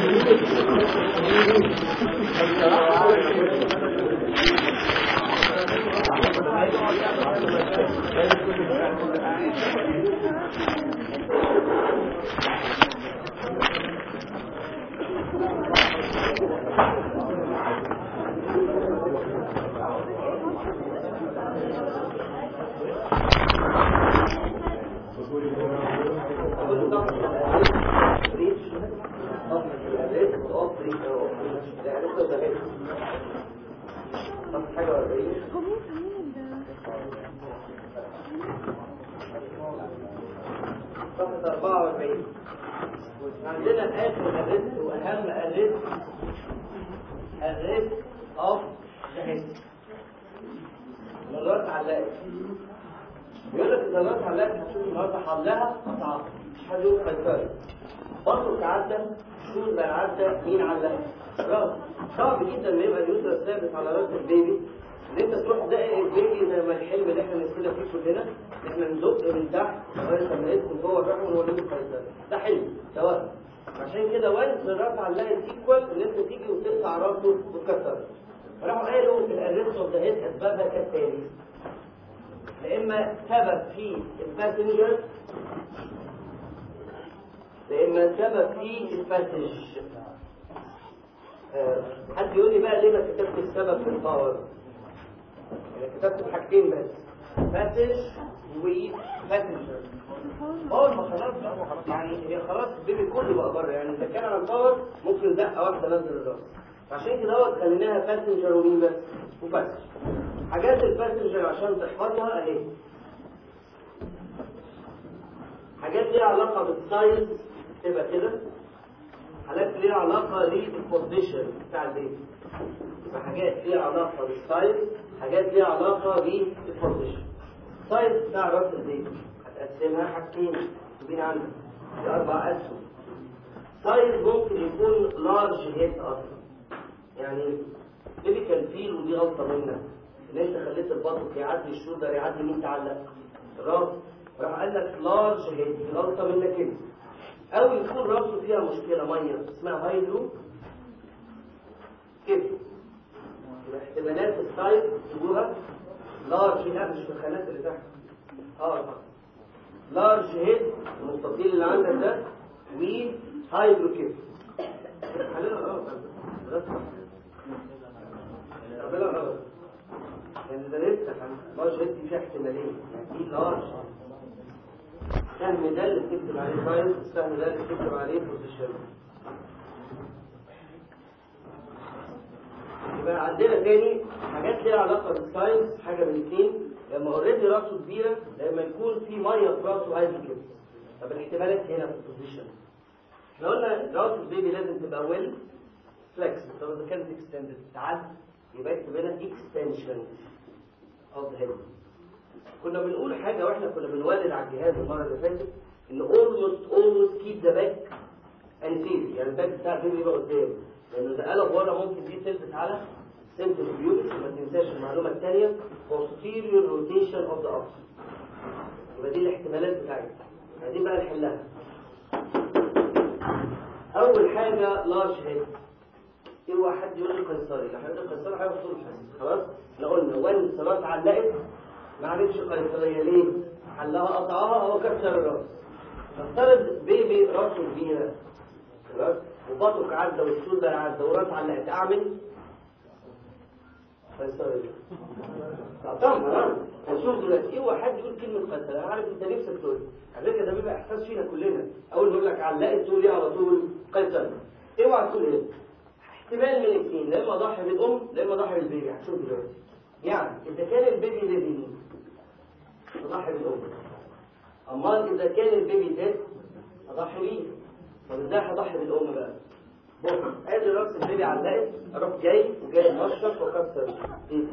صفحة 44 عندنا آخر الريسك وأهم الريسك الريسك أوف ذا هيد نظرت علقت بيقول لك النظرات علقت هتشوف النهارده حلها أصعب مش حد يقول قيصري برضه عدى شو بقى عدى مين علق راس صعب جدا ان يبقى اليوترس ثابت على راس البيبي ان انت تروح دقق البيبي زي ما الحلم اللي احنا نفسنا فيه كلنا ان احنا ندق من تحت لغايه لما ندخل جوه الرحم ونولده قيصري ده حلم ده وهم عشان كده وانس الراس علقت ايكوال ان انت تيجي وتقطع راسه وتكسره راحوا قالوا في الارست اوف ذا هيد اسبابها كالتالي يا اما سبب في الباسنجر يا اما سبب في الباسج آه، حد يقول لي بقى ليه ما كتبت السبب في الباور انا كتبت حاجتين بس باسج وباسنجر باور ما خلاص بقى يعني هي خلاص البيبي كله بقى بره يعني اذا كان على الباور ممكن دقه واحده نزل الراس عشان كده هو خليناها باسنجر ومين بس وبس حاجات الباسنجر عشان تحفظها اهي حاجات ليها علاقه بالسايز تبقى كده حاجات ليها علاقه بالبوزيشن بتاع البيبي يبقى حاجات ليها علاقه بالسايز حاجات ليها علاقه بالبوزيشن السايز بتاع راس البيبي هتقسمها حاجتين مكتوبين عندك في اربع اسهم سايز ممكن يكون لارج هيد اصلا يعني بيبي كان فيل ودي غلطه منك ان انت خليت البطن يعدي الشولدر يعدي مين تعلق الراس راح قال لك لارج هيد دي غلطه منك انت او يكون راسه فيها مشكله ميه اسمها هايدرو كده احتمالات السايز تجوها لارج لا مش في الخانات اللي تحت اه لارج هيد المستطيل اللي عندك ده وهايدرو كده خلينا اه ربنا غلط يعني ده لسه لارج هيد دي فيها احتمالين يعني دي لارج السهم ده اللي بتكتب عليه سايز السهم ده اللي بتكتب عليه بوزيشن يبقى عندنا تاني حاجات ليها علاقه بالسايز حاجه من الاثنين لما اوريدي راسه كبيره لما يكون في ميه في راسه عادي كده طب الاحتمالات هنا في البوزيشن احنا قلنا راس البيبي لازم تبقى ويل فليكس طب اذا كانت اكستندد تعال يبقى اكتب هنا اكستنشن اوف ذا هيد كنا بنقول حاجة واحنا كنا بنولد على الجهاز المرة اللي فاتت ان almost almost keep the back anterior يعني الباك بتاع البيبي يبقى قدام لانه ده قلب ورا ممكن دي تلبس على سنتر بيوبس وما تنساش المعلومة الثانية posterior rotation of the ox يبقى دي الاحتمالات بتاعتها دي بقى نحلها اول حاجة large head اوعى حد يقول لي قيصري لو حد قيصري حاجة طول الحس خلاص احنا قلنا وان الصلاة علقت ما عملش قيصرية ليه؟ حلها قطعها او كسر الراس نفترض بيبي راسه كبيرة خلاص وبطنك عدى والشولدر عدى وراس علقت اعمل قيصرية طبعا هنشوف دلوقتي اوعى حد يقول كلمة قيصرية انا عارف انت نفسك تقول على فكرة ده بيبقى احساس فينا كلنا اول ما يقول لك علقت تقول ايه على طول قيصرية اوعى تقول ايه احتمال من الاثنين لا اما اضحي بالام لا اما اضحي بالبيبي هتشوف دلوقتي يعني اذا كان البيبي ليفينج اضحي بالام امال اذا كان البيبي ده اضحي بيه طب ازاي هضحي بالام بقى بص ادي راس البيبي علقت اروح جاي وجاي مشرط واكسر ايه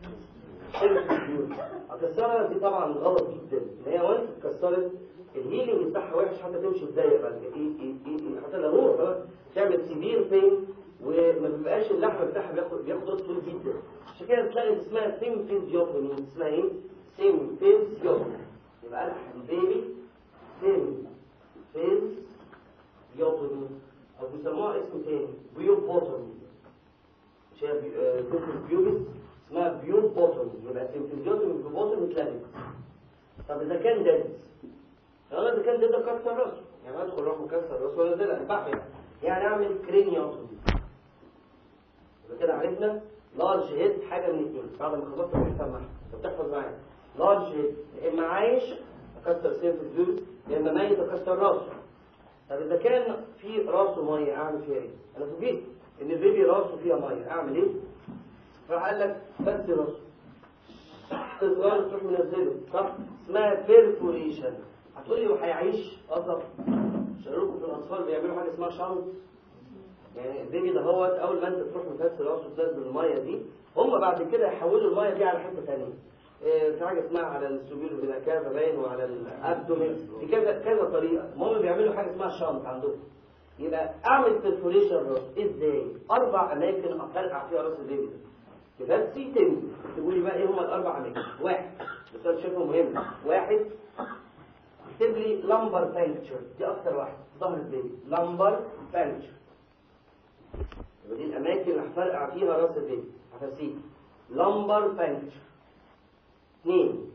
الكسرة دي طبعا غلط جدا ان هي وانت اتكسرت الهيلينج بتاعها وحش حتى تمشي ازاي بعد كده ايه ايه ايه حتى لو هو خلاص تعمل سيفير بين وما بيبقاش اللحم بتاعها بياخد بياخد وقت طويل جدا عشان كده تلاقي اسمها سيم فيزيوتومي اسمها ايه؟ سيم فيزيوتومي يبقى البيبي سيم فيزيوتومي او بيسموها اسم تاني بيوبوتومي مش هي بي- آه، فيسل بيوبس اسمها بيوبوتومي يبقى سيمفيزيوتومي بيوبوتومي اتلغت طب اذا كان ديد انا اذا كان ديد اكسر راسه يعني ادخل اروح مكسر راسه ولا ديد اذبحه يعني يعني اعمل كرينيوتومي يبقى كده عرفنا لارج هيد حاجه من الاثنين بعد ما خلصت بنفهم معاها طب تحفظ معايا لارج هيد يا اما عايش اكسر سيف الجلد يا اما ميت اكسر راسه طب اذا كان في راسه ميه اعمل فيها ايه؟ انا فوجئت ان البيبي راسه فيها ميه اعمل ايه؟ راح قال لك بس راسه تصغر تروح منزله صح؟ اسمها بيرفوريشن هتقول لي وهيعيش اصلا شغلكم في الاطفال بيعملوا حاجه اسمها شنط يعني البيبي ده هو اول ما انت تروح مفسر راسه تنزل الميه دي هم بعد كده يحولوا الميه دي على حته ثانيه إيه، في حاجه اسمها على السبيل بالكافه باين وعلى الابدومين في كذا كذا طريقه المهم بيعملوا حاجه اسمها شنط عندهم يبقى اعمل بيرفوريشن راس ازاي اربع اماكن افرقع فيها راس البيبي ده يبقى سي تنزل تقول لي بقى ايه هم الاربع اماكن واحد بس انا شايفه مهم واحد اكتب لي لمبر بانكتشر دي اكتر واحده ظهر البيبي لمبر بانكتشر يبقى دي الاماكن اللي هفرقع فيها راس البيبي هفسيه لمبر بانكتشر اثنين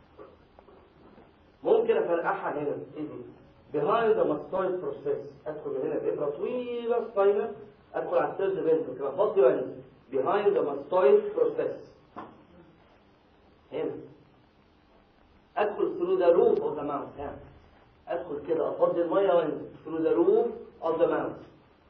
ممكن افرقعها هنا ايه دي behind the mastoid process ادخل من هنا بابره طويله سباينال ادخل على الثيرد فينتر كده افضي وانزل behind the mastoid process هنا ادخل through the roof of the mouth هنا ادخل كده افضي الميه وانزل through the roof of the mouth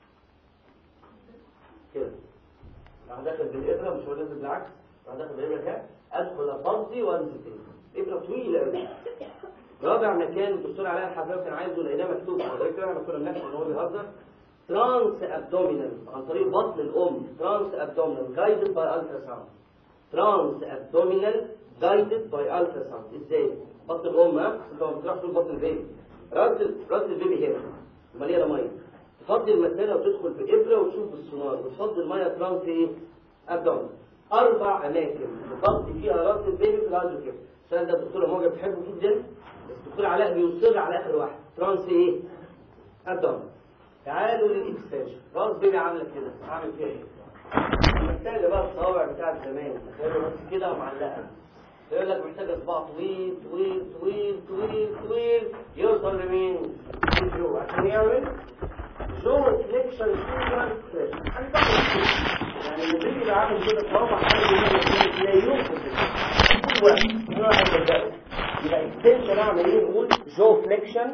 كده راح داخل بالابره مش هو نازل بالعكس راح داخل بالابره كده ادخل افضي وانزل تاني ابره طويله قوي رابع مكان الدكتور علاء الحباب كان عايزه لقيناه مكتوب على فكره احنا كنا بنحكي ان هو بيهزر ترانس ابدومينال عن طريق بطن الام ترانس ابدومينال جايدد باي الترا ساوند ترانس ابدومينال جايدد باي الترا ساوند ازاي بطن الام ها انت ما بتروحش تقول بطن البيبي راس ال- راس البيبي هنا مليانه ميه تفضي المثانه وتدخل بابره وتشوف بالسونار وتفضي الميه ترانس ايه ابدومينال اربع اماكن تفضي فيها راس البيبي في الهايدرو كيف السؤال ده الدكتوره موجه بتحبه جدا بس الدكتور علاء بيصر على اخر واحد ترانس ايه ابدومينال تعالوا للاكستنشن راس بيبي عامله كده هعمل فيها ايه محتاجه بقى الصوابع بتاعت زمان تخيلوا بس كده ومعلقه يقول لك محتاجه صباع طويل طويل طويل طويل طويل يوصل لمين؟ للجو عشان يعمل جو فليكشن شولدر فليكشن يعني البيبي اللي عامل كده صوابع حاجه لا يمكن كل واحد انا واحد صدقني يبقى اكستنشن اعمل ايه؟ نقول جو فليكشن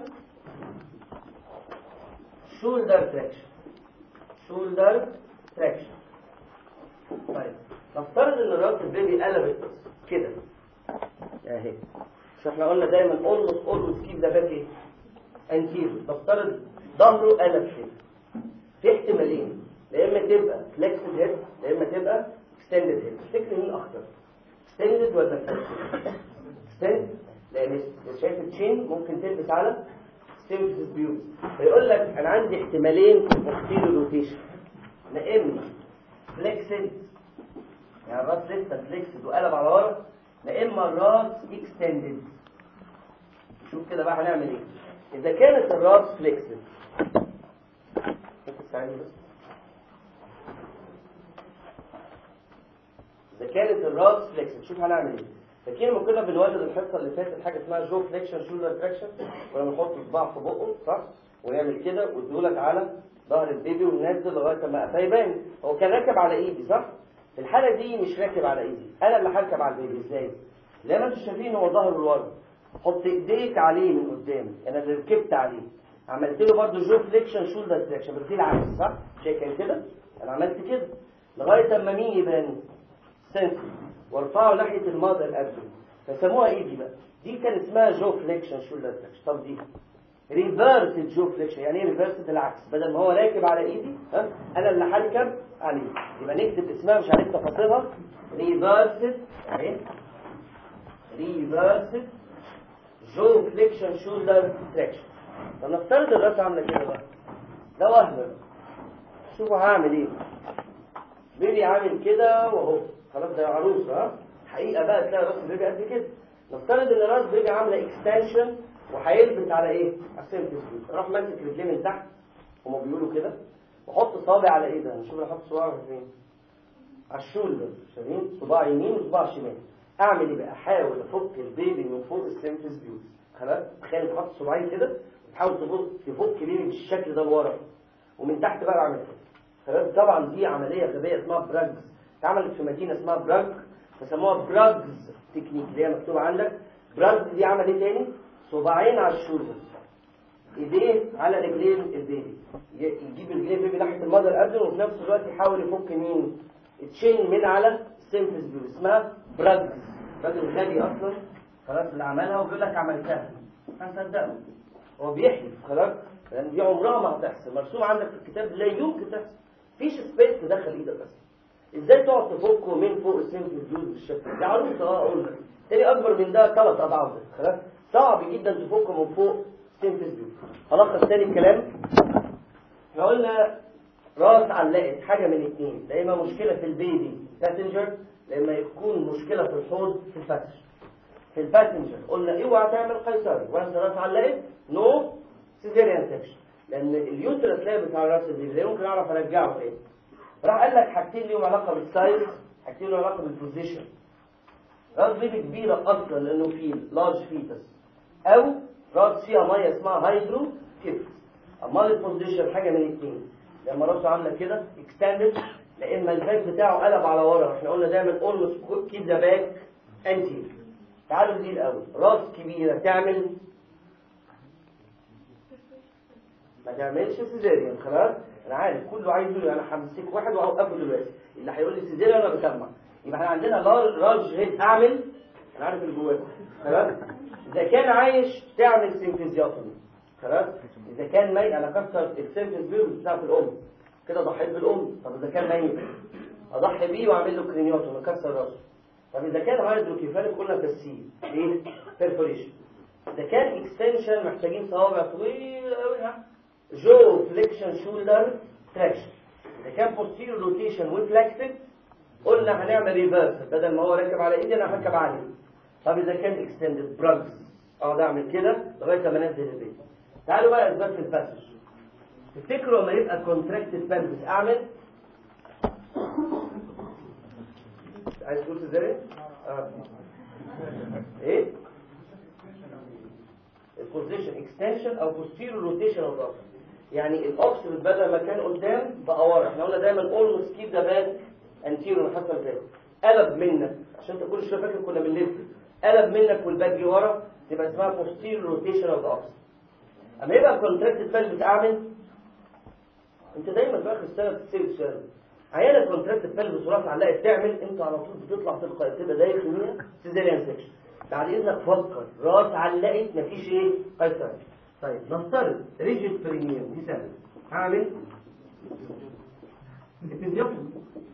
شولدر تراكشن شولدر تراكشن طيب نفترض ان راس البيبي قلبت كده اهي مش احنا قلنا دايما اولموست اولموست كيب ده باك ايه انتيرو نفترض ظهره قلب كده في احتمالين يا اما تبقى فليكسد هيد يا اما تبقى اكستندد هيد تفتكر مين اخطر اكستندد ولا فليكسد اكستند لان شايف التشين ممكن تلبس على سيمفيس بيوز فيقول لك انا عندي احتمالين في البوستيريو روتيشن يا اما فليكسد يعني الراس لسه فليكسد وقلب على ورا يا اما الراس اكستندد شوف كده بقى هنعمل ايه اذا كانت الراس فليكسد ممكن تساعدني بس اذا كانت الراس فليكسد شوف هنعمل ايه فاكرين لما كنا بنولد الحصه اللي فاتت حاجه اسمها جو فليكشن شولدر تراكشن كنا بنحط صباع في بقه صح ونعمل كده وادولك على ظهر البيبي وننزل لغايه ما قفاه يبان هو كان راكب على ايدي صح في الحاله دي مش راكب على ايدي انا اللي هركب على البيبي ازاي زي ما انتم شايفين هو ظهره لورا حط ايديك عليه من قدام انا اللي ركبت عليه عملت له برضه جو فليكشن شولدر تراكشن بس دي العكس صح شايف كان كده انا عملت كده لغايه اما مين يبان سنسور وارفعه ناحيه المادر ابدن فسموها ايه دي بقى دي كان اسمها جو فليكشن شولدر تراكشن طب دي ريفرس جو فليكشن يعني ايه ريفرس العكس بدل ما هو راكب على ايدي ها انا اللي هركب عليه يبقى نكتب اسمها مش هنكتب تفاصيلها ريفرس اهي ريفرس جو فليكشن شولدر تراكشن طب نفترض الراس عامله كده بقى ده وهم بقى. شوفوا هعمل ايه بيبي عامل كده واهو خلاص ده عروسه ها حقيقه بقى تلاقي راس البيبي قد كده نفترض ان راس بيبي عامله اكستنشن وهيلبس على ايه؟ على السيمفيس راح ماسك رجليه من تحت هما بيقولوا كده واحط صابع على ايه ده نشوف انا احط صباعي فين على الشولدر شايفين صباع يمين وصباع شمال اعمل ايه بقى احاول افك البيبي من فوق السيمفيس بيوز خلاص تخيل تحط صباعين كده وتحاول تفك تفك بيبي بالشكل ده لورا ومن تحت بقى بعمل كده خلاص طبعا دي عمليه غبيه اسمها براجز اتعملت في مدينه اسمها براج فسموها براجز تكنيك اللي هي مكتوبه عندك براجز دي عمل ايه تاني صباعين على الشولدر ايديه على رجلين البيبي يجيب رجلين البيبي ناحيه المذر ابدن وفي نفس الوقت يحاول يفك مين تشين من على السيمفيس بيو اسمها براجز راجل غبي اصلا خلاص اللي عملها وبيقول لك عملتها هنصدقه هو بيحلف خلاص لان دي عمرها ما هتحصل مرسوم عندك في الكتاب لا يمكن تحصل فيش سبيس تدخل ايدك اصلا ازاي تقعد تفكه من فوق السيمفيس بيو بالشكل ده عروسه اه اقول لك تاني اكبر من ده ثلاث اضعاف ده خلاص صعب جدا تفكه من فوق سيمفيس بيو هلخص تاني الكلام احنا قلنا راس علقت حاجة من اتنين لا اما مشكلة في البيبي باسنجر لا اما يكون مشكلة في الحوض في الباسنجر في الباسنجر قلنا اوعى تعمل قيصري وانت راس علقت نو سيزيريان سكشن لان اليوترس لا بتاع الراس دي لا يمكن اعرف ارجعه تاني راح قال لك حاجتين ليهم علاقة بالسايز حاجتين ليهم علاقة بالبوزيشن راس بيبي كبيرة اصلا لانه في لارج فيتس او راس فيها ميه اسمها هيدرو كيفت امال البوزيشن حاجه من الاثنين لما راسه عامله كده اكستندد لا اما الباك بتاعه قلب على ورا احنا قلنا دايما اولموست كيب ذا باك انتي تعالوا دي الاول راس كبيره تعمل ما تعملش سيزيريان خلاص انا عارف كله عايز يقول انا همسك واحد واوقفه دلوقتي اللي هيقول لي سيزيريان انا بسمع يبقى احنا عندنا لارج هيد اعمل انا عارف اللي جواه خلاص اذا كان عايش تعمل سيمفيزيوتومي خلاص اذا كان ميت انا كسر السيمفيز بيرو بتاع في الام كده ضحيت بالام طب اذا كان ميت اضحي بيه واعمل له كرينيوتومي اكسر راسه طب اذا كان هيدروكيفاليك قلنا تسيل ايه بيرفوريشن اذا كان اكستنشن محتاجين صوابع طويله قوي جو فليكشن شولدر تراكشن اذا كان بوستيريور روتيشن وفلكسد قلنا هنعمل ريفرس بدل ما هو راكب على ايدي انا هركب عليه طب اذا كان اكستندد براجز اقعد اعمل كده لغايه ما انزل البيت تعالوا بقى اثبات في الباسج تفتكروا لما يبقى كونتراكتد بلبس اعمل عايز تقول ازاي اه ايه البوزيشن اكستنشن او بوستيريور روتيشن اوف ذا يعني الاوكسيد بدل ما كان قدام بقى ورا احنا قلنا دايما اولموست كيب ذا باك انتيريور حتى فات قلب منك عشان انت كل شويه فاكر كنا بنلف قلب منك والباك جه ورا تبقى اسمها بوستيريور روتيشن اوف ذا اوكسيد اما يبقى كونتراكتد فالف بتعمل انت دايما في اخر السنه بتسال سؤال عيانه كونتراكتد فالف بسرعه علقت تعمل انت على طول بتطلع تلقائي تبقى دايخ منها سيزيريان سكشن بعد اذنك فكر راس علقت مفيش ايه قيصر طيب نفترض ريجيد بريميوم دي سهله هعمل ابيزيوتومي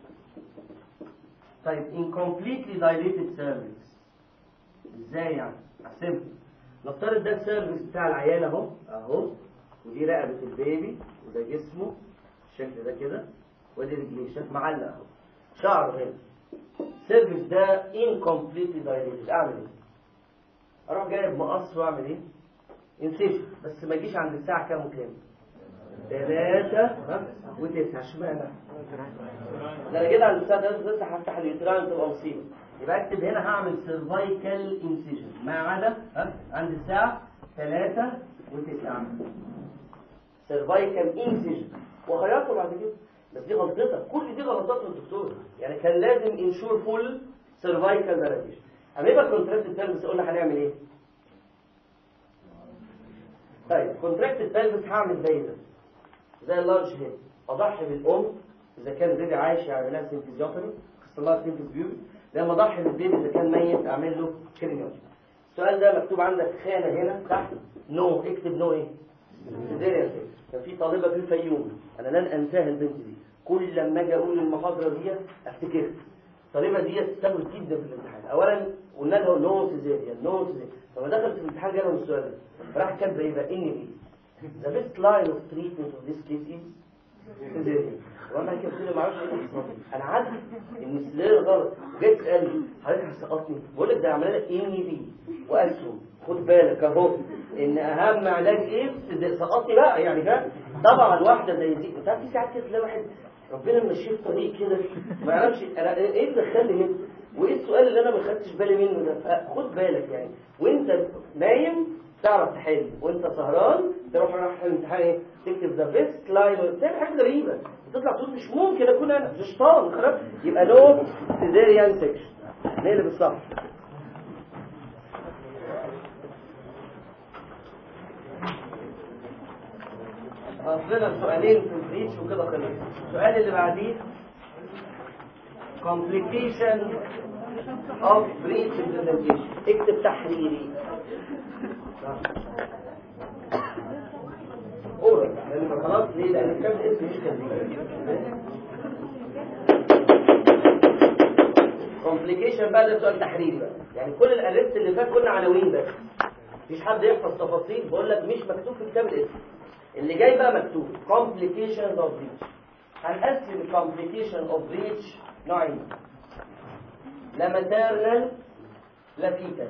طيب incompletely dilated cervix ازاي يعني احسبها نفترض ده السيرفيس بتاع العيان اهو اهو ودي رقبه البيبي وده جسمه الشكل ده كده ودي رجليه شايف معلق اهو شعره هنا السيرفيس ده incompletely dilated اعمل ايه؟ اروح جايب مقص واعمل ايه؟ انسيشن بس ما يجيش عند الساعه كام وكام؟ ثلاثة ها وتسعة اشمعنى؟ ده انا كده عند الساعة 3 وتسعة هفتح اليوتران تبقى مصيبة يبقى اكتب هنا هعمل سيرفايكال انسيجن ما عدا ها عند الساعة 3 و9 سيرفايكال انسيجن وخياطه بعد كده بس دي غلطتك كل دي غلطات من الدكتور يعني كان لازم انشور فول سيرفايكال دايلاتيشن اما يبقى كونتراكتد بلبس قلنا هنعمل ايه؟ طيب كونتراكتد بلبس هعمل زي ده زي اللارج هيد اضحي بالام اذا كان بيبي عايش يعمل لها سيمفيزيوتومي اختصر لها سيمفيز بيوبي لما اضحي بالبيبي اذا كان ميت اعمل له كرينيوتومي السؤال ده مكتوب عندك خانه هنا تحت نو اكتب نو ايه؟ سيزيريان كان في طالبه في الفيوم انا لن انساها البنت دي كل لما اجي اقول المحاضره دي افتكرها الطالبه دي تستهبل جدا في الامتحان اولا قلنا لها نو سيزيريان نو سيزيريان فما دخلت في الامتحان جالهم السؤال ده راح كاتبه ايه بقى ان بي The best line of treatment of this case is سيزيريان وانا كده كده ما اعرفش ايه اللي حصل انا عارف ان السيزيريان غلط جاي تسالني حضرتك هتسقطني بقول لك ده عمليه ان بي واسهم خد بالك اهو ان اهم علاج ايه السيزيريان سقطني بقى يعني فاهم طبعا واحده زي دي انت عارف في ساعات كده تلاقي واحد ربنا ماشيه في طريق كده ما يعرفش انا ايه اللي دخلني هنا وايه السؤال اللي انا ما خدتش بالي منه ده خد بالك يعني وانت نايم تعرف تحل وانت سهران تروح رايح الامتحان ايه تكتب ذا بيست لاين تعمل حاجه غريبه تطلع تقول مش ممكن اكون انا مش شيطان خلاص يبقى نو سيزيريان سكشن نقلب الصح أصلنا سؤالين في البريتش وكده خلص السؤال اللي بعديه complication of breach implementation اكتب تحريري اورال لان خلاص ليه لان الكتاب اسمه مش كبير complication بقى ده سؤال تحريري بقى يعني كل الاليست اللي فات كنا عناوين بس مفيش حد يحفظ تفاصيل بقول لك مش مكتوب في كتاب الاسم اللي جاي بقى مكتوب complications of breach هنقسم complication of breach نوعين لا ماتيرنال لا فيتال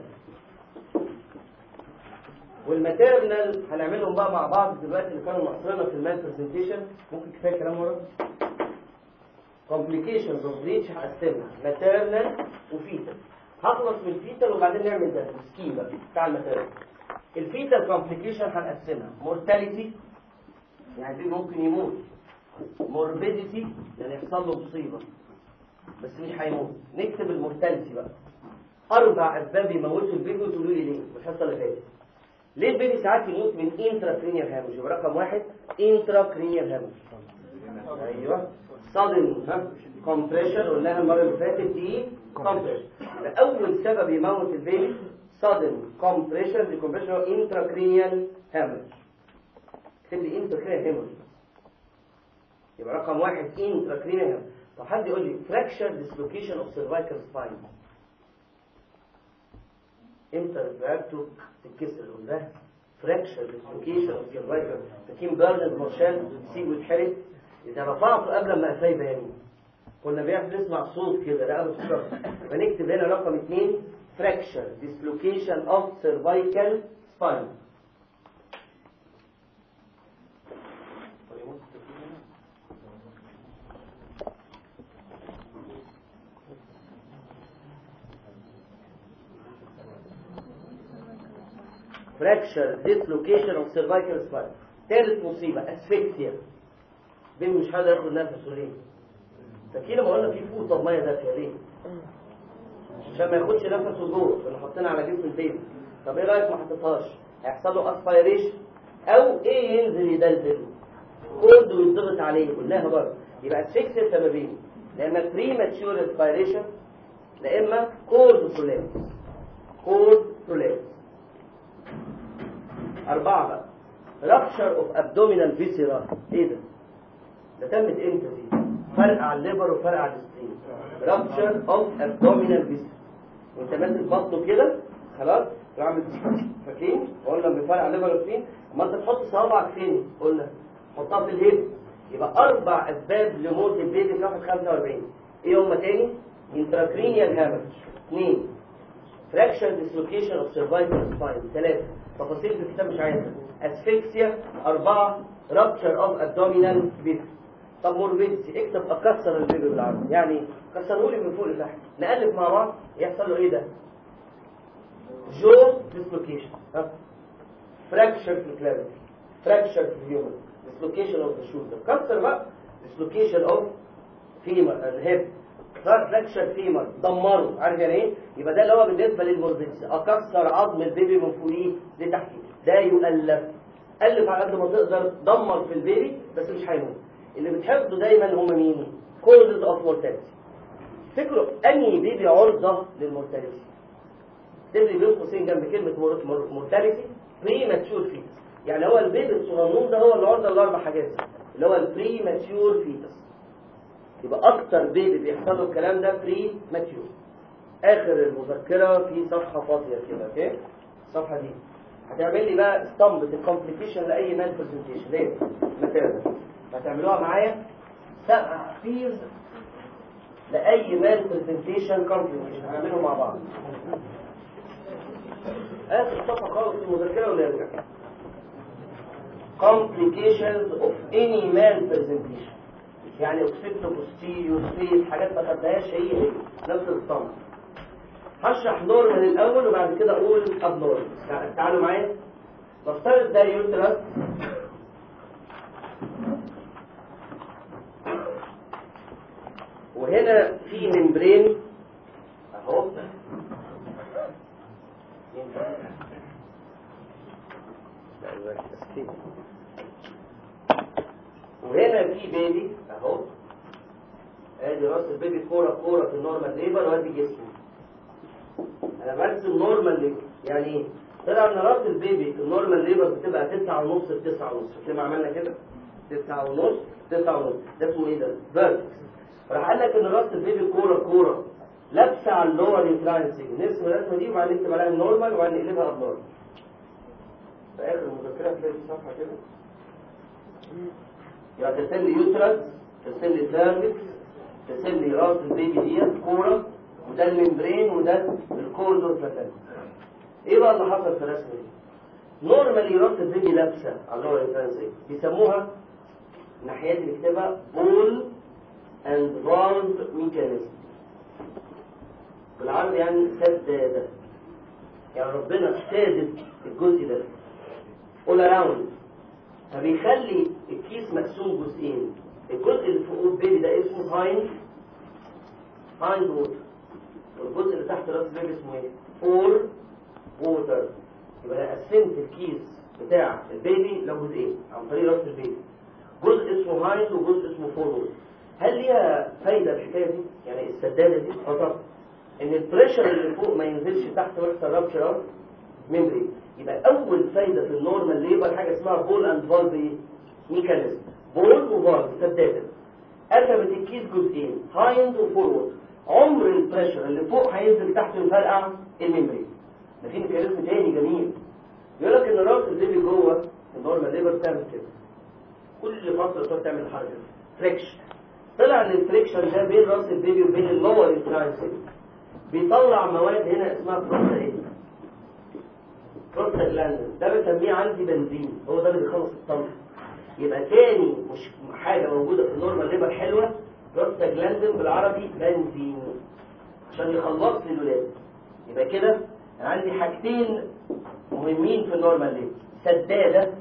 والماتيرنال هنعملهم بقى مع بعض دلوقتي اللي كانوا محصرنا في المال برزنتيشن ممكن كفايه كلام ورا complications of breach هقسمها ماتيرنال وفيتال هخلص من الفيتال وبعدين نعمل ده السكيم بقى بتاع الماتيرنال الفيتال كومبليكيشن هنقسمها مورتاليتي يعني البيبي ممكن يموت موربيديتي يعني يحصل له مصيبه بس مش هيموت نكتب المورتاليتي بقى اربع اسباب يموتوا البيبي وتقولوا لي ليه الحصه اللي فاتت ليه البيبي ساعات يموت من انتراكرينيال هامج يبقى رقم واحد انتراكرينيال هامج ايوه صدم ها كومبريشن قلناها المره اللي فاتت دي كومبريشن ده اول سبب يموت البيبي sudden compression the compression of intracranial hemorrhage اكتب لي intracranial hemorrhage يبقى رقم واحد intracranial hemorrhage طب حد يقول لي fracture dislocation of cervical spine امتى رقبته تتكسر ده fracture dislocation of cervical فاكرين بيرنز مارشال سيب ويتحرق اذا رفعته قبل ما قفاه يبان كنا بيعرف نسمع صوت كده رقبه الشخص فنكتب هنا رقم اثنين fracture dislocation of cervical spine fracture dislocation of cervical spine ثالث مصيبة اسفكسيا بين مش قادر ياخد نفسه ليه فاكرين لما قلنا في فوطه ميه دافيه ليه عشان ما ياخدش نفسه جوه اللي حاطينها على جسم البيبي طب ايه رايك ما حطيتهاش هيحصل له اسبيريشن او ايه ينزل يدلدل كود ويضغط عليه قلناها برضه يبقى اسفكسيا سببين لا اما بريماتشور اسبيريشن لا اما كورد برولابس كورد برولابس أربعة بقى رابشر اوف ابدومينال فيسيرا ايه ده؟ ده تمت امتى دي؟ فرق على الليبر وفرق على السبرين رابشر اوف ابدومينال فيسيرا وانت ماسك بطنه كده خلاص بعمل فاكرين؟ قلنا بفرق على الليبر والسبرين اما انت تحط صوابعك فين؟ قلنا حطها في الهيب يبقى اربع اسباب لموت البيبي في واحد 45 ايه هما تاني؟ انتراكرينيال هامج اثنين فراكشر ديسلوكيشن اوف سيرفايكال سباين ثلاثة تفاصيل في الكتاب مش عايزها اسفكسيا أربعة رابتشر اوف ابدومينال بيبي طب موربيدتي اكتب اكسر البيبي بالعربي يعني كسره لي من فوق لتحت نقلب مع بعض يحصل له ايه ده؟ جو ديسلوكيشن فراكشر في الكلافيكل فراكشر في الهيومن ديسلوكيشن اوف ذا شولدر كسر بقى ديسلوكيشن اوف فيمر الهيب فراكشر فيمر دمره عارف يعني ايه يبقى ده اللي هو بالنسبه للموربيدتي اكسر عظم البيبي من فوقيه لتحتيه ده يؤلف الف على قد ما تقدر دمر في البيبي بس مش هيموت اللي بتحفظه دايما هم مين كوزز اوف مورتاليتي فكروا انهي بيبي عرضه للمورتاليتي تبني بين قوسين جنب كلمه مورتاليتي بري ماتشور فيتس يعني هو البيبي الصغنون ده هو اللي عرضه لاربع حاجات اللي هو البري ماتشور فيتس يبقى اكتر بيبي بيحصل له الكلام ده بري ماتيور اخر المذكره في صفحه فاضيه كده اوكي الصفحه دي هتعمل لي بقى اسطمبة الكومبليكيشن لاي مان برزنتيشن ليه مثلا هتعملوها معايا سبع فيز لاي مان برزنتيشن كومبليكيشن هنعمله مع بعض اخر صفحه خالص في المذاكره ولا يرجع complications of any man presentation يعني اوكسيتو بوستيريو سبيس حاجات ما خدناهاش هي هي نفس الصنف هشرح نورمال الاول وبعد كده اقول اب نورمال تعالوا معايا نفترض ده يوترس وهنا في ممبرين اهو وهنا في بيبي اهو ادي راس البيبي كوره كوره في النورمال ليبر وادي جسمه انا برسم نورمال ليبر يعني ايه طلع ان راس البيبي في النورمال ليبر بتبقى 9 ونص ل 9 ونص زي ما عملنا كده 9 ونص 9 ونص ده اسمه ايه ده فيرتكس راح قال لك ان راس البيبي كوره كوره لابسه على اللور انترانسنج نرسم الرسمه دي وبعدين نكتب عليها النورمال وبعدين نقلبها ابنورمال في اخر المذكره هتلاقي في صفحه كده يبقى ترسم لي يوترس ترسم لي سيرفكس ترسم لي راس البيبي ديت كوره وده الممبرين وده الكوردور بلاتانيك ايه بقى اللي حصل في الرسمه دي نورمالي راس البيبي لابسه على اللور انترانسنج بيسموها الناحيات اللي بتبقى بول اند فالف ميكانيزم بالعربي يعني سدادة يعني ربنا سادد الجزء ده all around فبيخلي الكيس مقسوم جزئين الجزء اللي فوق البيبي ده اسمه هايند هايند ووتر والجزء اللي تحت راس البيبي اسمه ايه؟ فور ووتر يبقى انا قسمت الكيس بتاع البيبي لجزئين عن طريق راس البيبي جزء اسمه هايند وجزء اسمه فور ووتر هل ليها فايدة الحكاية دي؟ يعني السدادة دي؟ اه طبعا ان البريشر اللي فوق ما ينزلش تحت ويحصل رابشر ميمبرين يبقى اول فايده في النورمال ليبر حاجه اسمها بول اند فالف ميكانيزم بول وفالف سداده قسمت الكيس جزئين هايند وفورورد عمر البريشر اللي فوق هينزل تحت ويفرقع الميمبرين ده في ميكانيزم تاني جميل يقول لك ان راس البيبي جوه النورمال ليبر بتعمل كده كل فتره تقعد تعمل حركه فريكشن طلع ان الفريكشن ده بين راس البيبي وبين اللور انترانسيل بيطلع مواد هنا اسمها بروستا ايه بروستا جلاندن ده بسميه عندي بنزين هو ده اللي بيخلص الطلق يبقى تاني مش حاجه موجوده في النورمال ليبر حلوه بروستا جلاندن بالعربي بنزين عشان يخلص لي الولاد يبقى كده انا عندي حاجتين مهمين في النورمال ليبر سداده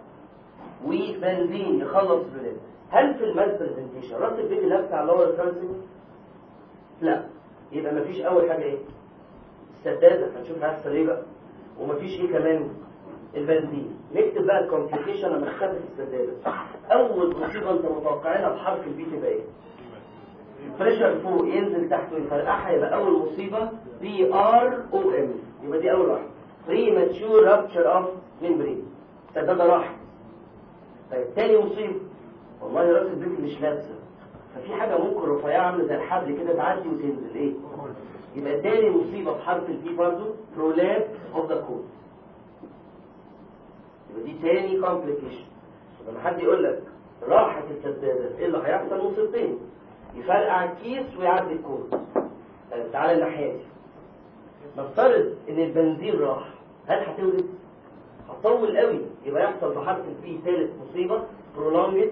وبنزين يخلص الولاد هل في الماس برزنتيشن راس البيبي لابسه على اللور ترانسيت لا يبقى مفيش اول حاجه ايه السداده هنشوف هيحصل ايه بقى ومفيش ايه كمان البنزين نكتب بقى الكومبليكيشن لما اختفت السداده اول مصيبه انت متوقعينها بحرف البي تبقى ايه البريشر فوق ينزل تحت ويفرقعها يبقى اول مصيبه بي ار او ام يبقى دي اول واحده بري ماتشور رابتشر اوف ميمبرين السداده راحت طيب تاني مصيبه والله راس البيت مش لابسه ففي حاجة ممكن رفيعة عاملة زي الحبل كده تعدي وتنزل ايه؟ يبقى تاني مصيبة في حرف البي برضه برولاب اوف ذا كود يبقى دي تاني كومبليكيشن لما حد يقول لك راحت السدادة ايه اللي هيحصل مصيبتين يفرقع الكيس ويعدي الكود طيب تعالى الناحية دي نفترض ان البنزين راح هل هتولد؟ هتطول قوي يبقى يحصل في حرف البي ثالث مصيبة prolonged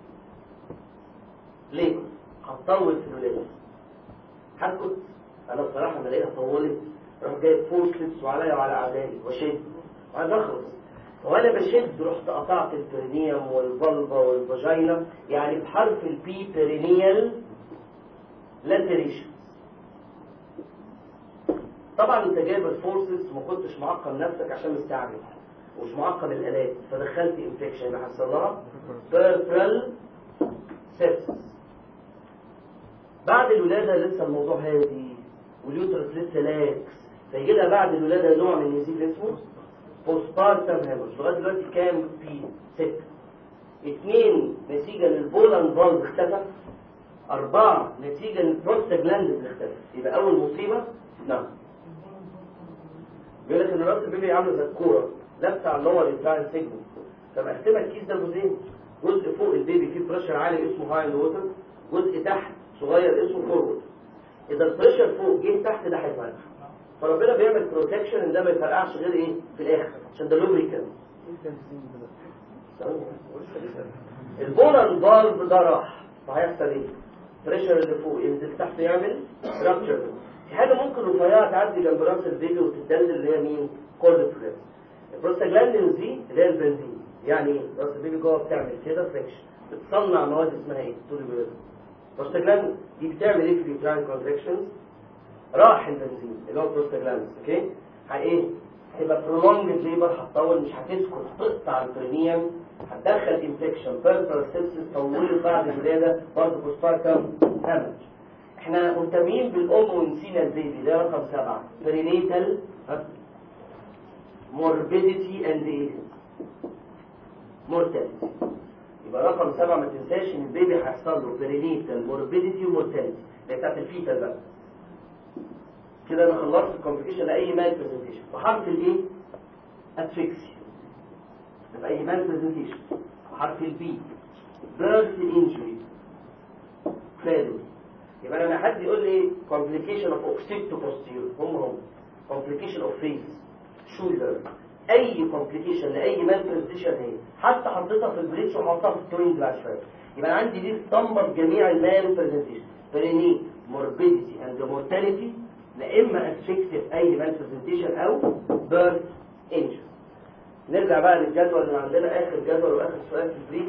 ليه؟ هتطول في الولادة هسكت انا بصراحة لما الاقيها طولت راح جايب فورسلتس وعليا وعلى اعدائي واشد وعايز اخلص وانا بشد رحت قطعت البرينيوم والفالفا والفاجينا يعني بحرف البي بيرينيال لاتريشن طبعا انت جايب الفورسز وما كنتش معقم نفسك عشان مستعجل ومش معقم الالات فدخلت انفكشن اللي حصل لها بيربرال سيبسس بعد الولادة لسه الموضوع هادي واليوترس لسه لاكس فيجي لها بعد الولادة نوع من النزيف اسمه بوستبارتم هيمورج لغاية دلوقتي كام في ستة اثنين نتيجة للبولان فالف اختفى أربعة نتيجة للبروستاجلاند اللي اختفى يبقى أول مصيبة نعم بيقول لك إن راس البيبي عاملة زي الكورة لابسة على اللور انتراين سيجمنت فمقسمة الكيس ده جزئين جزء فوق البيبي فيه بريشر عالي اسمه هاي ووتر جزء تحت صغير اسمه فورورد اذا البريشر فوق جه تحت ده هيفرقع فربنا بيعمل بروتكشن ان ده ما يفرقعش غير ايه في الاخر عشان ده لوبريكانت البولار فالف ده راح فهيحصل ايه بريشر اللي فوق ينزل تحت يعمل رابتشر في حاجه ممكن رفيعه تعدي جنب راس البيبي وتتدلل اللي هي مين كولد فريم البروستاجلاندينز دي اللي هي البنزين يعني ايه راس البيبي جوه بتعمل كده فريكشن بتصنع مواد اسمها ايه طول البيض البروستاجلاند دي بتعمل ايه في اليوتراين كونتراكشنز راح البنزين اللي هو البروستاجلاند اوكي ايه هتبقى prolonged ليبر هتطول مش هتسكت تقطع البرينيوم هتدخل انفكشن بيربر سيبسس طولت بعد الولاده برضه بوستاركم هامج احنا مهتمين بالام ونسينا البيبي ده رقم سبعه برينيتال morbidity and ايه mortality يبقى رقم سبعة ما تنساش ان البيبي هيحصل له برينيتال morbidity ومورتاليتي اللي بتاعت الفيتال بقى كده انا خلصت الكومبليكيشن لاي مان برزنتيشن وحرف الايه اتفيكسي يبقى اي مان برزنتيشن وحرف البي بيرث انجري فالو يبقى لما حد يقول لي complication of occipital posterior هم هم complication of face shoulder اي complication لاي مان برزنتيشن هي حتى حطيتها في البريتش وحطيتها في التوينز بعد شويه يبقى أنا عندي دي اسطمبة جميع المان برزنتيشن بريني morbidity and mortality لا اما اسفكسيف اي مان برزنتيشن او بيرث انجري نرجع بقى للجدول اللي عندنا اخر جدول واخر سؤال في البريتش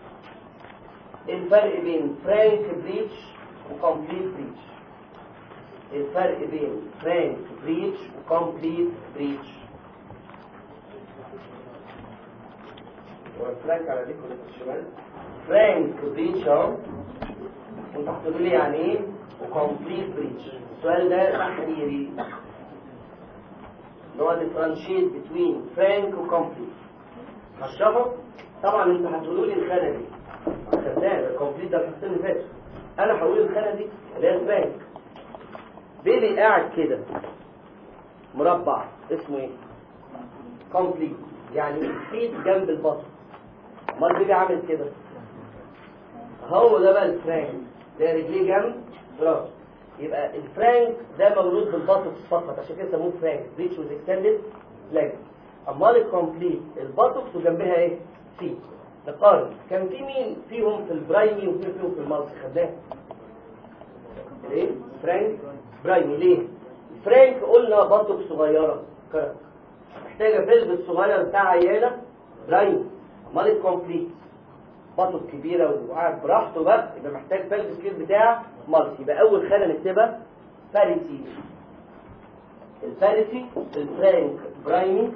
الفرق بين فرانك بريتش وكومبليت بريتش الفرق بين فرانك بريتش وكومبليت بريتش هو الفرانك على ديك ولا الشمال فرانك بريتش اهو انتوا هتقولوا لي يعني ايه وكومبليت بريتش السؤال ده تحريري اللي هو differentiate between frank و complete هشرحه طبعا انتوا هتقولوا لي الخانه دي خدناها الكومبليت ده الحصتين اللي فاتوا انا هقول الخانه دي اللي هي الفرانك بيبي قاعد كده مربع اسمه ايه كومبليت يعني الفيت جنب البطن امال بيبي عامل كده هو ده بقى الفرانك ده رجليه جنب راسه يبقى الفرانك ده مولود بالباتوكس فقط عشان كده سموه فرانك ريتش وز اكستندد لاج امال الكومبليت الباتوكس وجنبها ايه سي نقارن كان في مين فيهم في البرايمي وفي فيهم في المالتي خدناه الايه فرانك برايمي ليه فرانك قلنا باتوكس صغيره كرك محتاجه فيلبس صغير بتاع عياله برايمي امال الكومبليت بطن كبيرة وقاعد براحته بقى يبقى محتاج فالف سكيل بتاع مالتي يبقى أول خانة نكتبها فاريتي الفاريتي الفرانك برايمي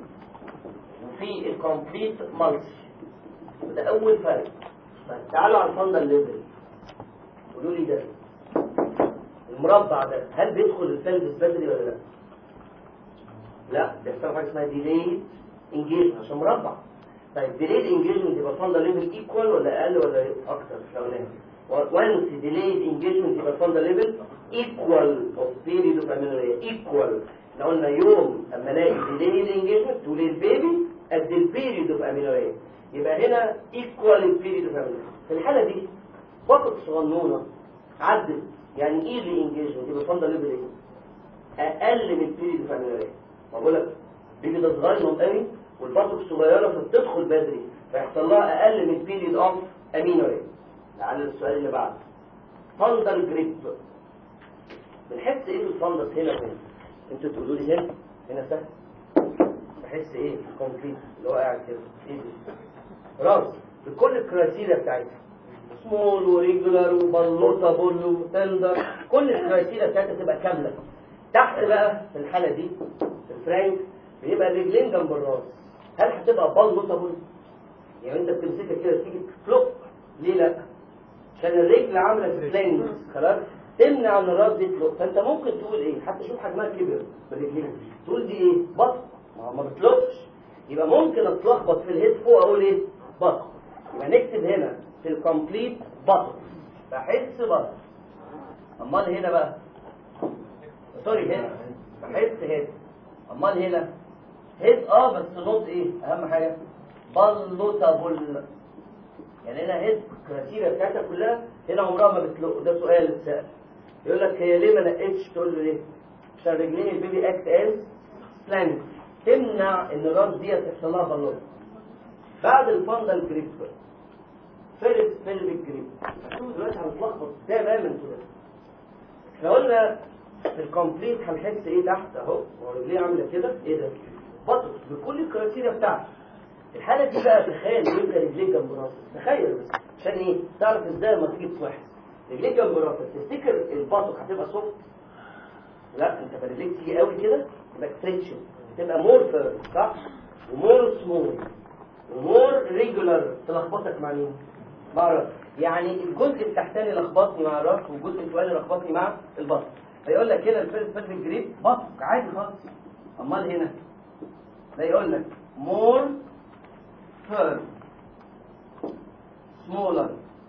وفي الكومبليت مالتي ده أول فرق طيب تعالوا على الفندل ليفل قولوا لي ده المربع ده هل بيدخل الفالفس بدري ولا لا؟ لا بيحصل حاجة اسمها ديلي انجيجمنت عشان مربع طيب ديليد انجيجمنت يبقى فاندر ليفل ايكوال ولا اقل ولا اكتر الاولاني وانس ديليد انجيجمنت يبقى فاندر ليفل ايكوال اوف بيريد اوف امينوريا ايكوال لو قلنا يوم اما الاقي ديليد انجيجمنت تقول البيبي قد البيريد اوف امينوريا يبقى هنا ايكوال البيريد اوف امينوريا في الحاله دي فقط صغنونه عدت يعني ايزي انجيجمنت يبقى فاندر ليفل ايه اقل من البيريد اوف امينوريا بقول لك بيبي ده صغير قوي والبطن الصغيرة فبتدخل بدري فيحصل لها أقل من بيريد أوف أمينوري لعل السؤال اللي بعده فندل جريب بنحس إيه في الفندس هنا وهنا أنتوا تقولوا لي هنا هنا سهل بحس إيه في الكومبليت اللي هو قاعد كده إيه دي راس بكل الكرايتيريا بتاعتها سمول وريجولار وبلوطه بول وتندر كل الكرايتيريا بتاعتها تبقى كامله تحت بقى في الحاله دي في الفرانك بيبقى الرجلين جنب الراس هل هتبقى بالوتابل يعني انت بتمسكها كده تيجي تفلق ليه لا عشان الرجل عامله سلينج خلاص تمنع ان الراس دي تفلق فانت ممكن تقول ايه حتى شوف حجمها كبر بالرجلين تقول دي ايه بطن ما ما بتفلقش يبقى ممكن اتلخبط في الهيد فوق اقول ايه بطن يبقى نكتب هنا في الكومبليت بطن بحس بطن امال هنا بقى سوري هنا بحس هيد امال هنا هيد اه بس نوت ايه اهم حاجه بلوتابل يعني هنا هيد كراتيريا بتاعتها كلها هنا عمرها ما بتلق ده سؤال اتسال يقول لك هي ليه ما نقتش تقول له ليه عشان رجلين البيبي اكت از سلانت تمنع ان الراس دي تحصل لها بالون بعد الفندل جريب فيرست بيلفيك جريب هتشوفوا دلوقتي هنتلخبط تماما كده احنا قلنا في الكومبليت هنحس ايه تحت اهو هو رجليه عامله كده ايه ده بطل بكل الكرايتيريا بتاعته الحاله دي بقى تخيل يبقى رجليه جنب راسك تخيل بس عشان ايه تعرف ازاي لما تيجي تصحى رجليك جنب راسك تفتكر الباطق هتبقى سوفت لا انت برجليك تيجي قوي كده يبقى ستريتشن تبقى مور فيرم صح ومور سمول ومور ريجولار تلخبطك مع مين مع الراس يعني الجزء التحتاني لخبطني مع الراس والجزء الفوقاني لخبطني مع البطن فيقول لك كده الفيرست بيلفيك جريب بطق عادي خالص امال هنا ده يقول لك مور firm smaller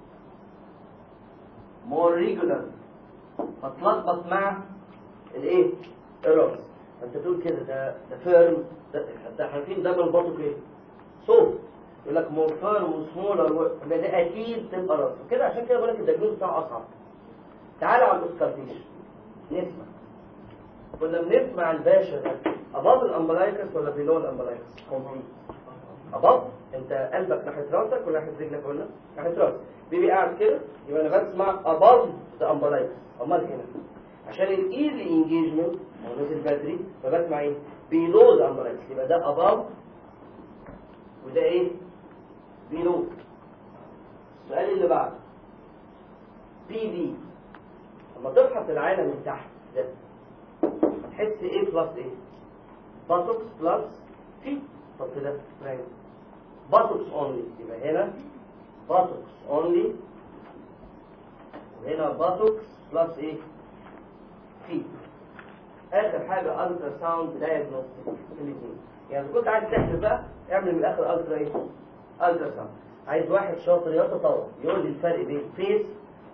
more regular فتلخبط مع الايه الراس انت تقول كده ده ده فيرم ده ده عارفين ده من بطنه ايه صوت يقول لك مور فيرم وسمولر ده اكيد تبقى راس كده عشان كده بقول لك الدجنون بتاعه اصعب تعالى على الاوسكالتيشن نسمع كنا بنسمع الباشا ده اباظ الامبلايكس ولا بيلو الامبلايكس كومبليت أبط أنت قلبك ناحية راسك ولا ناحية رجلك ولا ناحية راسك بيبي قاعد كده يبقى أنا بسمع above the umbilicus أمال هنا عشان الإيزي انجيجمنت هو نزل بدري فبسمع إيه below the umbilicus يبقى ده above وده إيه below السؤال اللي بعده بي دي لما تفحص العالم من تحت ده هتحس إيه بلس إيه باتوكس بلس في طب كده فرانك باتوكس اونلي يبقى هنا باتوكس اونلي وهنا باتوكس بلس ايه في اخر حاجه الترا ساوند دايجنوستيك الاثنين يعني اذا كنت عايز تحسب بقى اعمل من الاخر الترا ايه الترا ساوند عايز واحد شاطر يتطور يقول لي الفرق بين فيس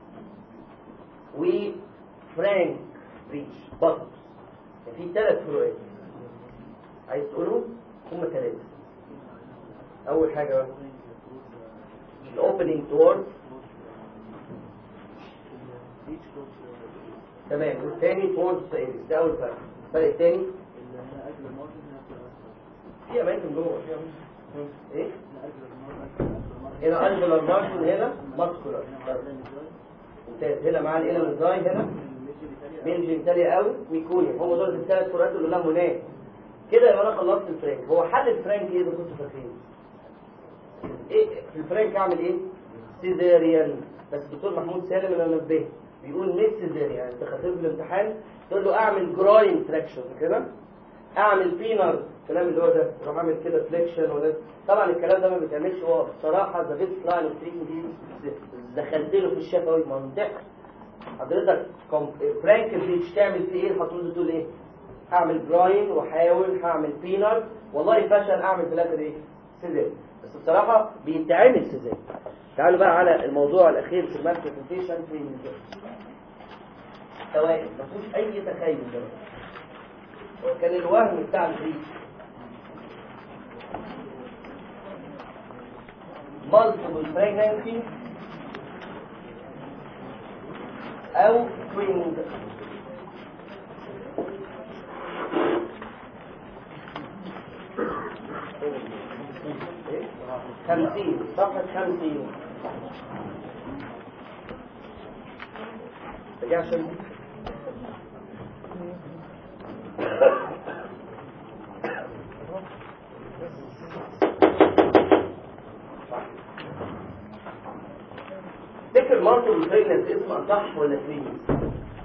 وفرانك ريتش باتوكس في ثلاث فروقات عايز تقولهم هم ثلاثة أول حاجة بقى الأوبننج تورد تمام والثاني تورد سيريس ده أول فرق الفرق الثاني في أماكن جوه في أماكن إيه؟ هنا أنجلر مارشن هنا ماسكولار ممتاز هنا مع الإلمنتراي هنا ميلجي تالية قوي ميكونيا هم دول الثلاث فروقات اللي قلناهم هناك كده يبقى انا خلصت الفرانك هو حل الفرانك ايه اللي كنتوا فاكرين ايه في الفرانك اعمل ايه سيزاريان بس الدكتور محمود سالم اللي نبهه بيقول مش سيزاريان انت خدته في الامتحان تقول له اعمل جراين تراكشن كده اعمل بينر الكلام اللي هو ده روح اعمل كده فليكشن وده طبعا الكلام ده ما بيتعملش هو بصراحه ذا بيست لاين اوف دي دخلت له في الشفوي منطق حضرتك فرانك بريتش تعمل فيه ايه هتقول له تقول ايه هعمل جراين واحاول هعمل بينر والله فشل اعمل في الاخر ايه سيزير بس بصراحه بيتعمل سيزير تعالوا بقى على الموضوع الاخير في المارك برزنتيشن في سواء ما فيهوش اي تخيل ده هو كان الوهم بتاع الجريك multiple pregnancy او twins خمسين صفحة خمسين رجع عشان تفتكر مالتي بريجننس اسمها صح ولا توينز؟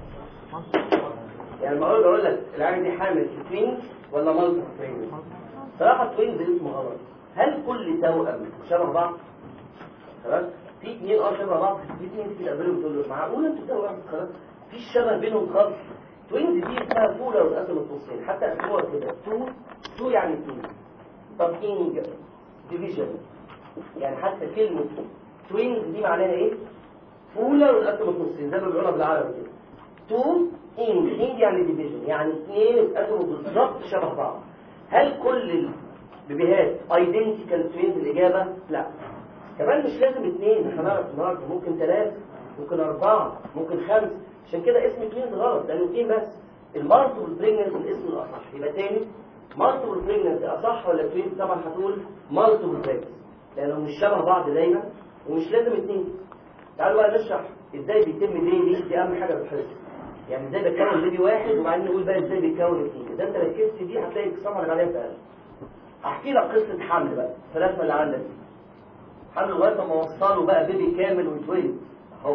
يعني لما اقول اقول لك العيال دي حامل في توينز ولا مالتي بريجننس؟ صراحة توينز اسمه غلط هل كل توأم شبه بعض؟ خلاص؟ في اثنين اه شبه بعض في اثنين تيجي تقابلهم تقول له معقول انتوا توأم خلاص؟ في شبه بينهم خالص توينز دي اسمها فولر وقسم القوسين حتى اسموها كده تو تو يعني تو طب انج ديفيجن يعني حتى كلمة توينز دي معناها ايه؟ فولر وقسم القوسين زي ما بيقولها بالعربي كده تو انج انج يعني ديفيجن يعني اثنين اتقسموا بالظبط شبه بعض هل كل البيبيهات ايدنتيكال توينز الاجابه لا كمان مش لازم اثنين احنا نعرف النهارده ممكن ثلاثه ممكن اربعه ممكن خمسه عشان كده اسم توينز غلط لانه اثنين بس المالتيبل بريجننسي الاسم الاصح يبقى تاني مالتيبل بريجننسي اصح ولا توينز طبعا هتقول مالتيبل بريجننسي لانهم مش شبه بعض دايما ومش لازم اثنين تعالوا بقى نشرح ازاي بيتم بيبي دي اهم حاجه في الحصه يعني ازاي بيتكون بيبي واحد وبعدين نقول بقى ازاي بيتكون اثنين اذا انت ركزت دي هتلاقي الصفحه اللي عليها سهله احكي لك قصه حمل بقى الرسمه اللي عندك دي حمل لغايه ما وصلوا بقى بيبي كامل واتولد اهو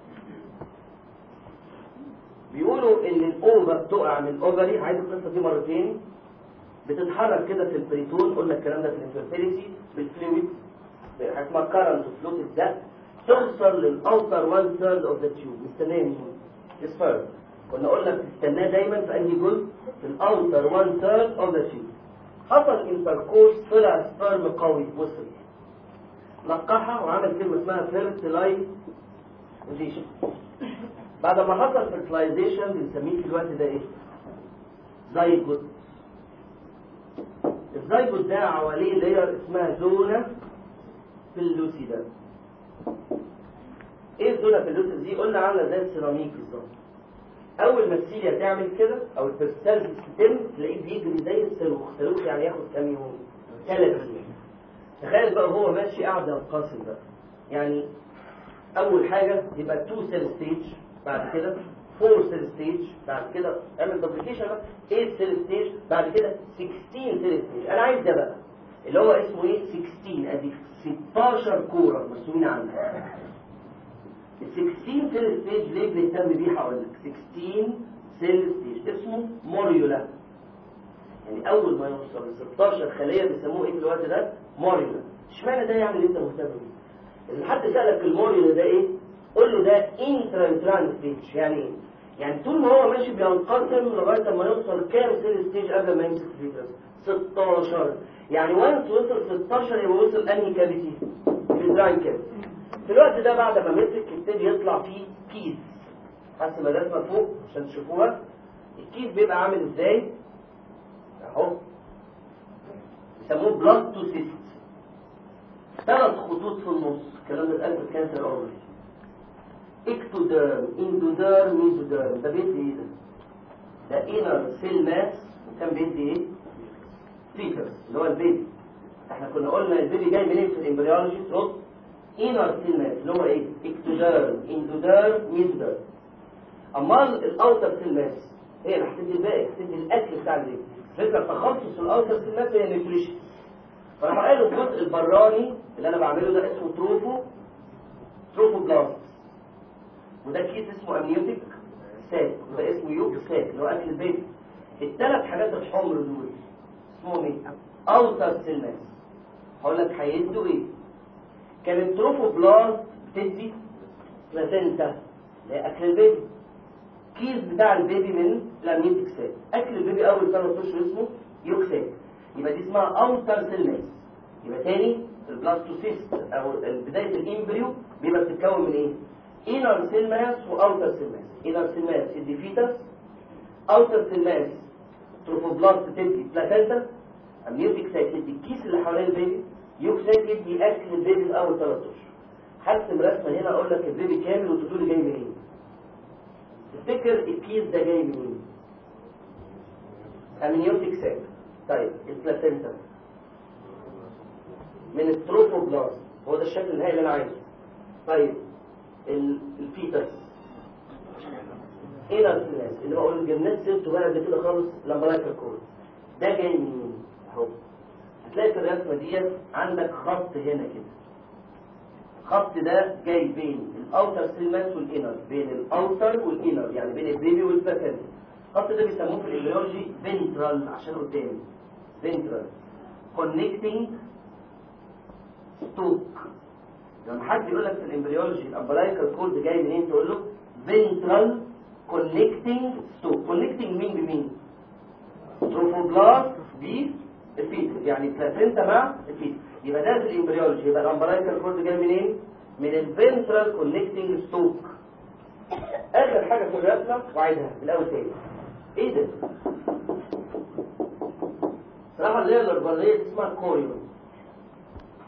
بيقولوا ان الاوفا بتقع من الاوفري عايز القصه دي مرتين بتتحرك كده في البريتون قلنا الكلام ده في الانفيرتيليتي بالفلويد اسمها كارنت فلوت الدم توصل للاوتر 1 ثيرد اوف ذا تيوب مستنيه مين؟ السبيرم كنا قلنا بتستناه دايما في انهي جزء؟ في الاوتر 1 ثيرد اوف ذا تيوب حصل انتركورس طلع سبيرم قوي وصل لقحها وعمل كلمه اسمها فيرتلايزيشن بعد ما حصل فيرتلايزيشن بنسميه في الوقت ده ايه؟ زيجوت الزيجوت ده حواليه لاير اسمها زونا بلوسيدا ايه الزونا بلوسيدا دي؟ قلنا عامله زي السيراميك بالظبط اول ما السيليا تعمل كده او البرستالز تتم تلاقيه بيجري زي الصاروخ الصاروخ يعني ياخد كام يوم ثلاث ايام تخيل بقى هو ماشي قاعد ينقسم بقى يعني اول حاجه يبقى 2 سيل ستيج بعد كده 4 سيل ستيج بعد كده اعمل دبليكيشن بقى 8 سيل ستيج بعد كده 16 سيل ستيج انا عايز ده بقى اللي هو اسمه ايه 16 ادي 16 كوره مرسومين عنها ال 16 سيل ستيج ليه بنهتم بيه هقول لك 16 سيل ستيج اسمه موريولا يعني اول ما يوصل ل 16 خليه بيسموه ايه في الوقت ده موريولا اشمعنى ده يعني اللي انت مهتم بيه اللي حد سالك الموريولا ده ايه قول له ده انترا ستيج يعني ايه يعني طول ما هو ماشي بينقسم لغايه ما يوصل كام سيل ستيج قبل ما يمسك الفيترس 16 يعني وانس وصل 16 يبقى وصل انهي كافيتي الفيتراين كافيتي في الوقت ده بعد ما مسك يبتدي يطلع فيه كيس حاسس الرسمه فوق عشان تشوفوها الكيس بيبقى عامل ازاي اهو يسموه بلاستوسيست ثلاث خطوط في النص الكلام ده اتقال في الكانسر اوري اكتوديرم اندوديرم ميزوديرم ده بيدي ايه ده؟ ده انر سيل ماس وكان بيدي ايه؟ فيترس اللي هو البيبي احنا كنا قلنا البيبي جاي منين في الامبريولوجي ترد انر سيل ماس اللي هو ايه؟ اكتوديرم اندوديرم ميزوديرم امال الاوتر سيل ماس هي اللي هتدي الباقي هتدي الاكل بتاع البيبي فكره تخصص الاوتر سيل ماس هي النيوتريشن فراحوا قالوا الجزء البراني اللي انا بعمله ده اسمه تروفو تروفو بلاست وده كيس اسمه امنيوتيك ساك وده اسمه يوك ساك اللي هو اكل البيبي الثلاث حاجات الحمر دول اسمهم ايه؟ اوتر سيل ماس هقول لك هيدوا ايه؟ كان التروفو بلاست بتدي بلاسينتا اللي هي اكل البيبي كيس بتاع البيبي من الامنيوتيك ساك اكل البيبي اول ثلاث اشهر اسمه يوك ساك يبقى دي اسمها اوتر سيل ماس يبقى تاني البلاستوسيست او بدايه الامبريو بيبقى بتتكون من ايه؟ انر سيل ماس واوتر سيل ماس انر سيل ماس تدي فيتس اوتر سيل ماس تروفوبلاست تدي بلاسنتا امنيوتيك ساك تدي الكيس اللي حوالين البيبي يوك ساك يدي اكل البيبي في اول ثلاث اشهر هرسم رسمه هنا اقول لك البيبي كامل وتقول لي جاي منين تفتكر الكيس ده جاي منين امنيوتيك ساك طيب البلاسنتا من التروفوبلاست هو ده الشكل النهائي اللي انا عايزه طيب الفيتس ايه الناس اللي بقول الجنات سيرته بقى قبل كده خالص لما رايك الكورة ده جاي منين اهو هتلاقي في الرسمه ديت عندك خط هنا كده الخط ده جاي بين الاوتر سيلماس والانر بين الاوتر والانر يعني بين البيبي والبلاسنتا الخط ده بيسموه في الامبريولوجي فينترال عشان قدامي فينترال كونكتنج ستوك لما حد يقول لك في الامبريولوجي الامبلايكال كورد جاي منين تقول له فينترال كونكتنج ستوك كونكتنج مين بمين تروفوبلاست بالفيتس يعني بلاسنتا مع الفيتس يبقى ده في الامبريولوجي يبقى الامبلايكال كورد جاي منين من الفينترال كونكتنج ستوك اخر حاجه في الرسمه وعيدها من الاول تاني ايه ده صراحه اللي هي الارباليه اسمها كوريون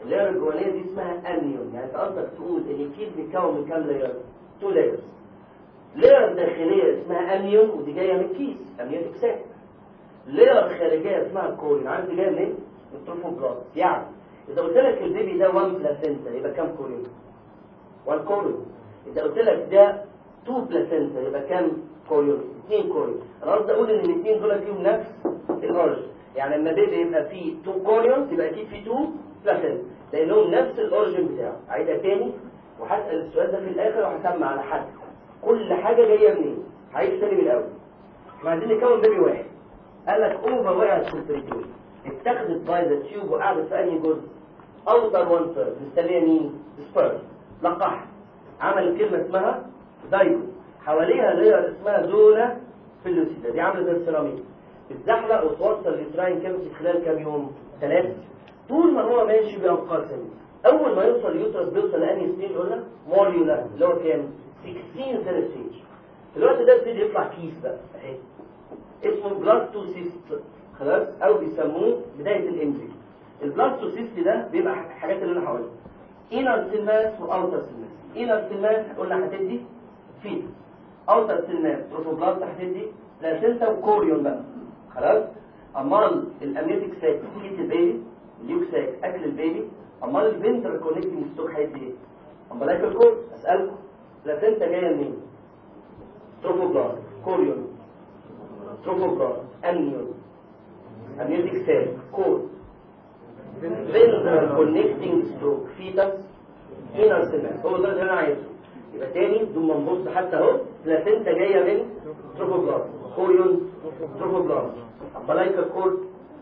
اللاير الجوانيه دي اسمها امنيون يعني انت قصدك تقول ان الكيس بيتكون من كام لاير؟ تو لايرز لاير داخليه اسمها امنيون ودي جايه من الكيس امنيوتيك ساك لاير خارجيه اسمها كورين عارف دي جايه منين؟ من التروفوبلاست يعني اذا قلت لك البيبي ده 1 بلاسنتا يبقى كام كورين؟ 1 كورين اذا قلت لك ده 2 بلاسنتا يبقى كام كوريون؟ 2 كوريون انا قصدي اقول ان الاثنين دول فيهم نفس الاوريجن يعني لما بيبي يبقى فيه 2 كوريون يبقى اكيد فيه 2 بلاسنتا لانهم نفس الاوريجن بتاعه عيدها تاني وهسال السؤال ده في الاخر وهسمع على حد كل حاجه جايه منين؟ هعيد تاني من الاول احنا عايزين نكون بيبي واحد قال لك اوفر وقعت في البريتون اتخذت باي ذا تيوب وقعدت في انهي جزء؟ اوتر وان ثيرد مستنيه مين؟ سبيرم لقحها عمل كلمه اسمها دايجو حواليها لاير اسمها زونا فيلوسيدا دي عامله زي السيراميك بتزحلق وتوصل للتراين كيمستري خلال كام يوم؟ ثلاثه طول ما هو ماشي بينقسم اول ما يوصل اليوترس بيوصل لانهي ستيج قلنا؟ موريولا اللي هو كام؟ 16 سنه ستيج في الوقت ده يبتدي يطلع كيس بقى اهي اسمه بلاستوسيست خلاص او بيسموه بدايه الامبري البلاستوسيست ده بيبقى الحاجات اللي انا هقولها انر سيلماس واوتر سيلماس انر سيلماس قلنا هتدي فيت اوتر سيلماس تروفوبلاست هتدي بلاسنتا وكوريون بقى خلاص امال الامنيتيك ساك كيس البيبي اليوك ساك اكل البيبي امال الفنتر كونكتنج ستوك هيدي ايه امبلايكال كور اسالكم بلاسنتا جايه منين تروفوبلاست كوريون تروفوبلاست امنيون امنيوتيك سيل كور ventral connecting stroke fetus inner cement هو ده اللي انا عايزه يبقى تاني دول ما نبص حتى اهو بلاسنتا جايه من تروفوبلاست كوريون تروفوبلاست امبلايكال كورد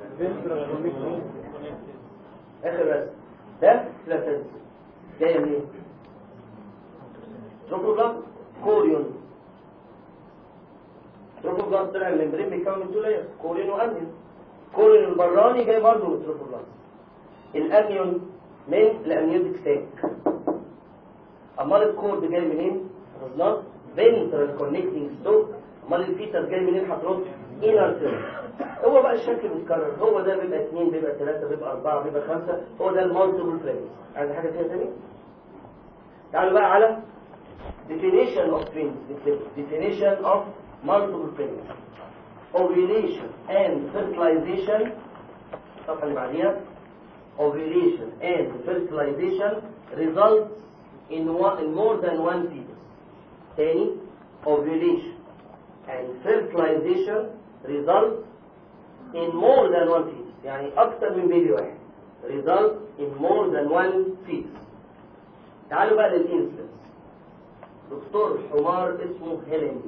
اخر بس ده بلاسنتا جايه منين؟ تروفوبلاست كوريون تروفوبلاست طلع الممبرين بيتكون من تو لايرز كوريون وامنيون كوريون البراني جاي برضه من التروفوبلاست الاميون من الامنيوتيك ساك امال الكورد جاي منين حفظناه فينترال كونكتنج ستوك امال الفيتس جاي منين هترد انر هو بقى الشكل بيتكرر هو ده بيبقى اثنين بيبقى ثلاثة بيبقى أربعة بيبقى خمسة هو ده المالتيبل فريمز عايز حاجة فيها تاني؟ تعالوا بقى على definition of twins definition of multiple frames ovulation and fertilization الصفحة اللي بعديها ovulation and fertilization results in, one, in more than one fetus. تاني ovulation and fertilization results in more than one fetus. يعني أكثر من بيبي واحد. result in more than one fetus. تعالوا بقى للإنسلنس. دكتور حمار اسمه هيلين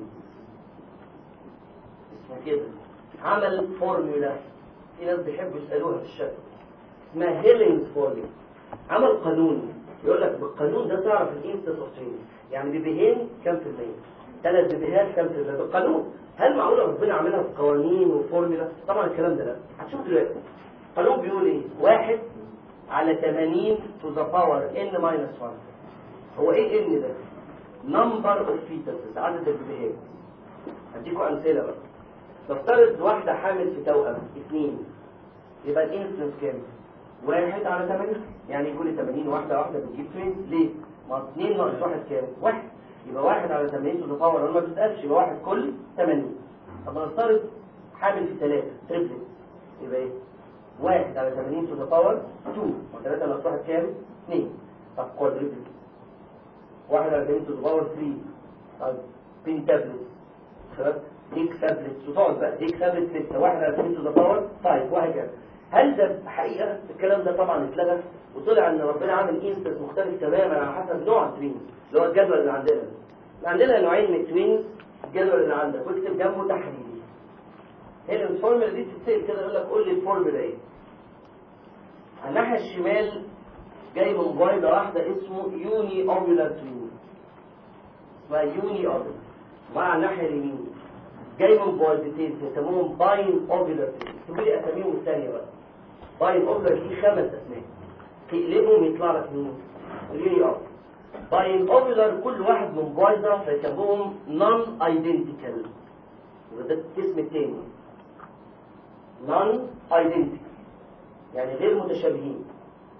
اسمه كده عمل فورمولا في ناس بيحبوا يسألوها في الشكل اسمها هيلينز فورمولا عمل قانون يقول لك بالقانون ده تعرف الانستنس اوف تريننج يعني بيبيهين كام في المية ثلاث بيبيهات كام في المية بالقانون هل معقول ربنا عاملها في قوانين وفورمولا طبعا الكلام ده لا هتشوف دلوقتي القانون بيقول ايه واحد على 80 تو ذا باور ان ماينس 1 هو ايه ان ده نمبر اوف فيتسز عدد البيبيهات هديكم امثله بقى نفترض واحده حامل في توأم اثنين يبقى الانسلنس كام واحد على 80 يعني كل 80 واحدة واحدة بتجيب توينز ليه؟ ما 2 ناقص واحد كام؟ واحد يبقى واحد على 80 تو باور ما بتسألش يبقى واحد كل 80 طب نفترض حامل في ثلاثة تريبلت يبقى ايه؟ واحد على 80 تو باور 2 و3 ناقص واحد كام؟ 2 طب كوادريبلت واحد على 80 تو باور 3 طب بين تابلت خلاص ديك تابلت وتقعد بقى ديك تابلت 6 واحد على 80 تو باور 5 وهكذا هل ده حقيقة الكلام ده طبعا اتلغى وطلع ان ربنا عامل انستنس مختلف تماما على حسب نوع التوينز اللي هو الجدول اللي عندنا ده عندنا نوعين من التوينز الجدول اللي عندك واكتب جنبه تحليلي هنا الفورمولا دي تتسال كده يقول لك قول لي الفورمولا ايه على الناحيه الشمال جاي من بويضه واحده اسمه يوني اوفيولار توين اسمها يوني اوفيولار وعلى الناحيه اليمين جاي من بويضتين بيسموهم باين اوفيولار توين تقول لي اساميهم الثانيه بقى باين اوفلر دي خمس اسماء تقلبهم يطلع لك مين اليوني اوف باين اوفلر كل واحد من بايظه فيسموهم نون ايدنتيكال وده الاسم الثاني نون ايدنتيكال يعني غير متشابهين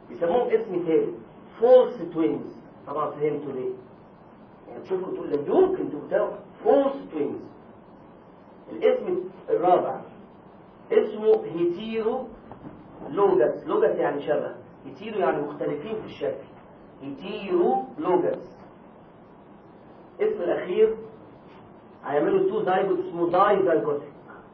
بيسموهم اسم تاني فولس توينز طبعا فهمتوا ليه يعني تشوفوا تقول لا يمكن تبقوا فولس توينز الاسم الرابع اسمه هيتيرو لوجس لوجس يعني شبه هيتيرو يعني مختلفين في الشكل هيتيرو لوجس اسم الاخير هيعملوا تو زايجوت اسمه داي زايجوتيك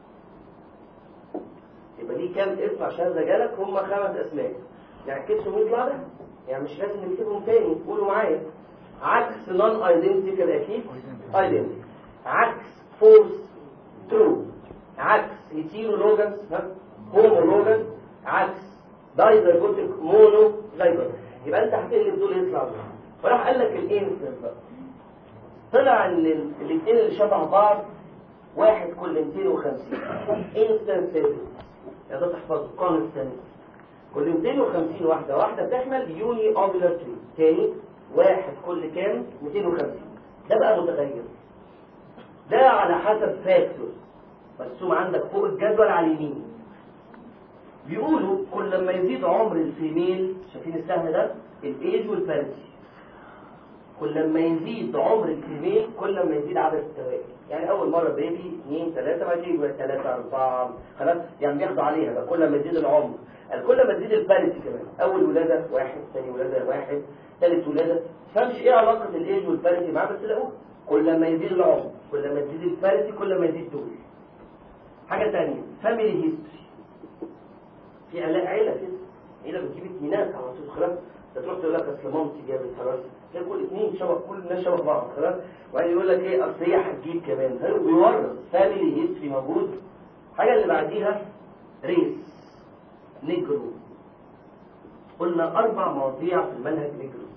يبقى دي كام اسم عشان رجالك هم خمس اسماء يعني كتبوا مين يطلع ده يعني مش لازم نكتبهم تاني قولوا معايا عكس نون ايدنتيكال اكيد ايدنتيكال عكس فولس ترو عكس هيتيرو لوجس هومو لوجس عكس داي زايجوتيك مونو زايجوتيك يبقى انت هتقلب دول يطلع دول فراح قال لك الانسنس بقى طلع ان الاثنين اللي شبه بعض واحد كل 250 انستنس يا ده تحفظه كونستنت كل 250 واحده واحده بتحمل يوني اوفيلر تري تاني واحد كل كام 250 ده بقى متغير ده على حسب فاكتورز مرسوم عندك فوق الجدول على اليمين بيقولوا كل ما يزيد عمر الفيميل شايفين السهم ده الايج والبارتي كل ما يزيد عمر الفيميل كل ما يزيد عدد التوائم يعني اول مره بيبي اثنين ثلاثه بعدين يبقى ثلاثه اربعه خلاص يعني بياخدوا عليها بقى كل ما يزيد العمر كل ما تزيد البارتي كمان اول ولاده واحد ثاني ولاده واحد ثالث ولاده فمش ايه علاقه الايج والبارتي معاه بس لاقوه كل ما يزيد العمر كل ما تزيد البارتي كل ما يزيد دول حاجه ثانيه فاميلي هيستوري في عيله عيله كده عيله بتجيب اتنينات على طول خلاص تروح تقول لك اصل مامتي جابت خلاص تلاقي كل اثنين شبه كل الناس شبه بعض خلاص وبعدين يقول لك ايه اصل هي هتجيب كمان هو بيورث فاميلي هيستوري موجود الحاجه اللي بعديها ريس نيجرو قلنا اربع مواضيع في المنهج نيجرو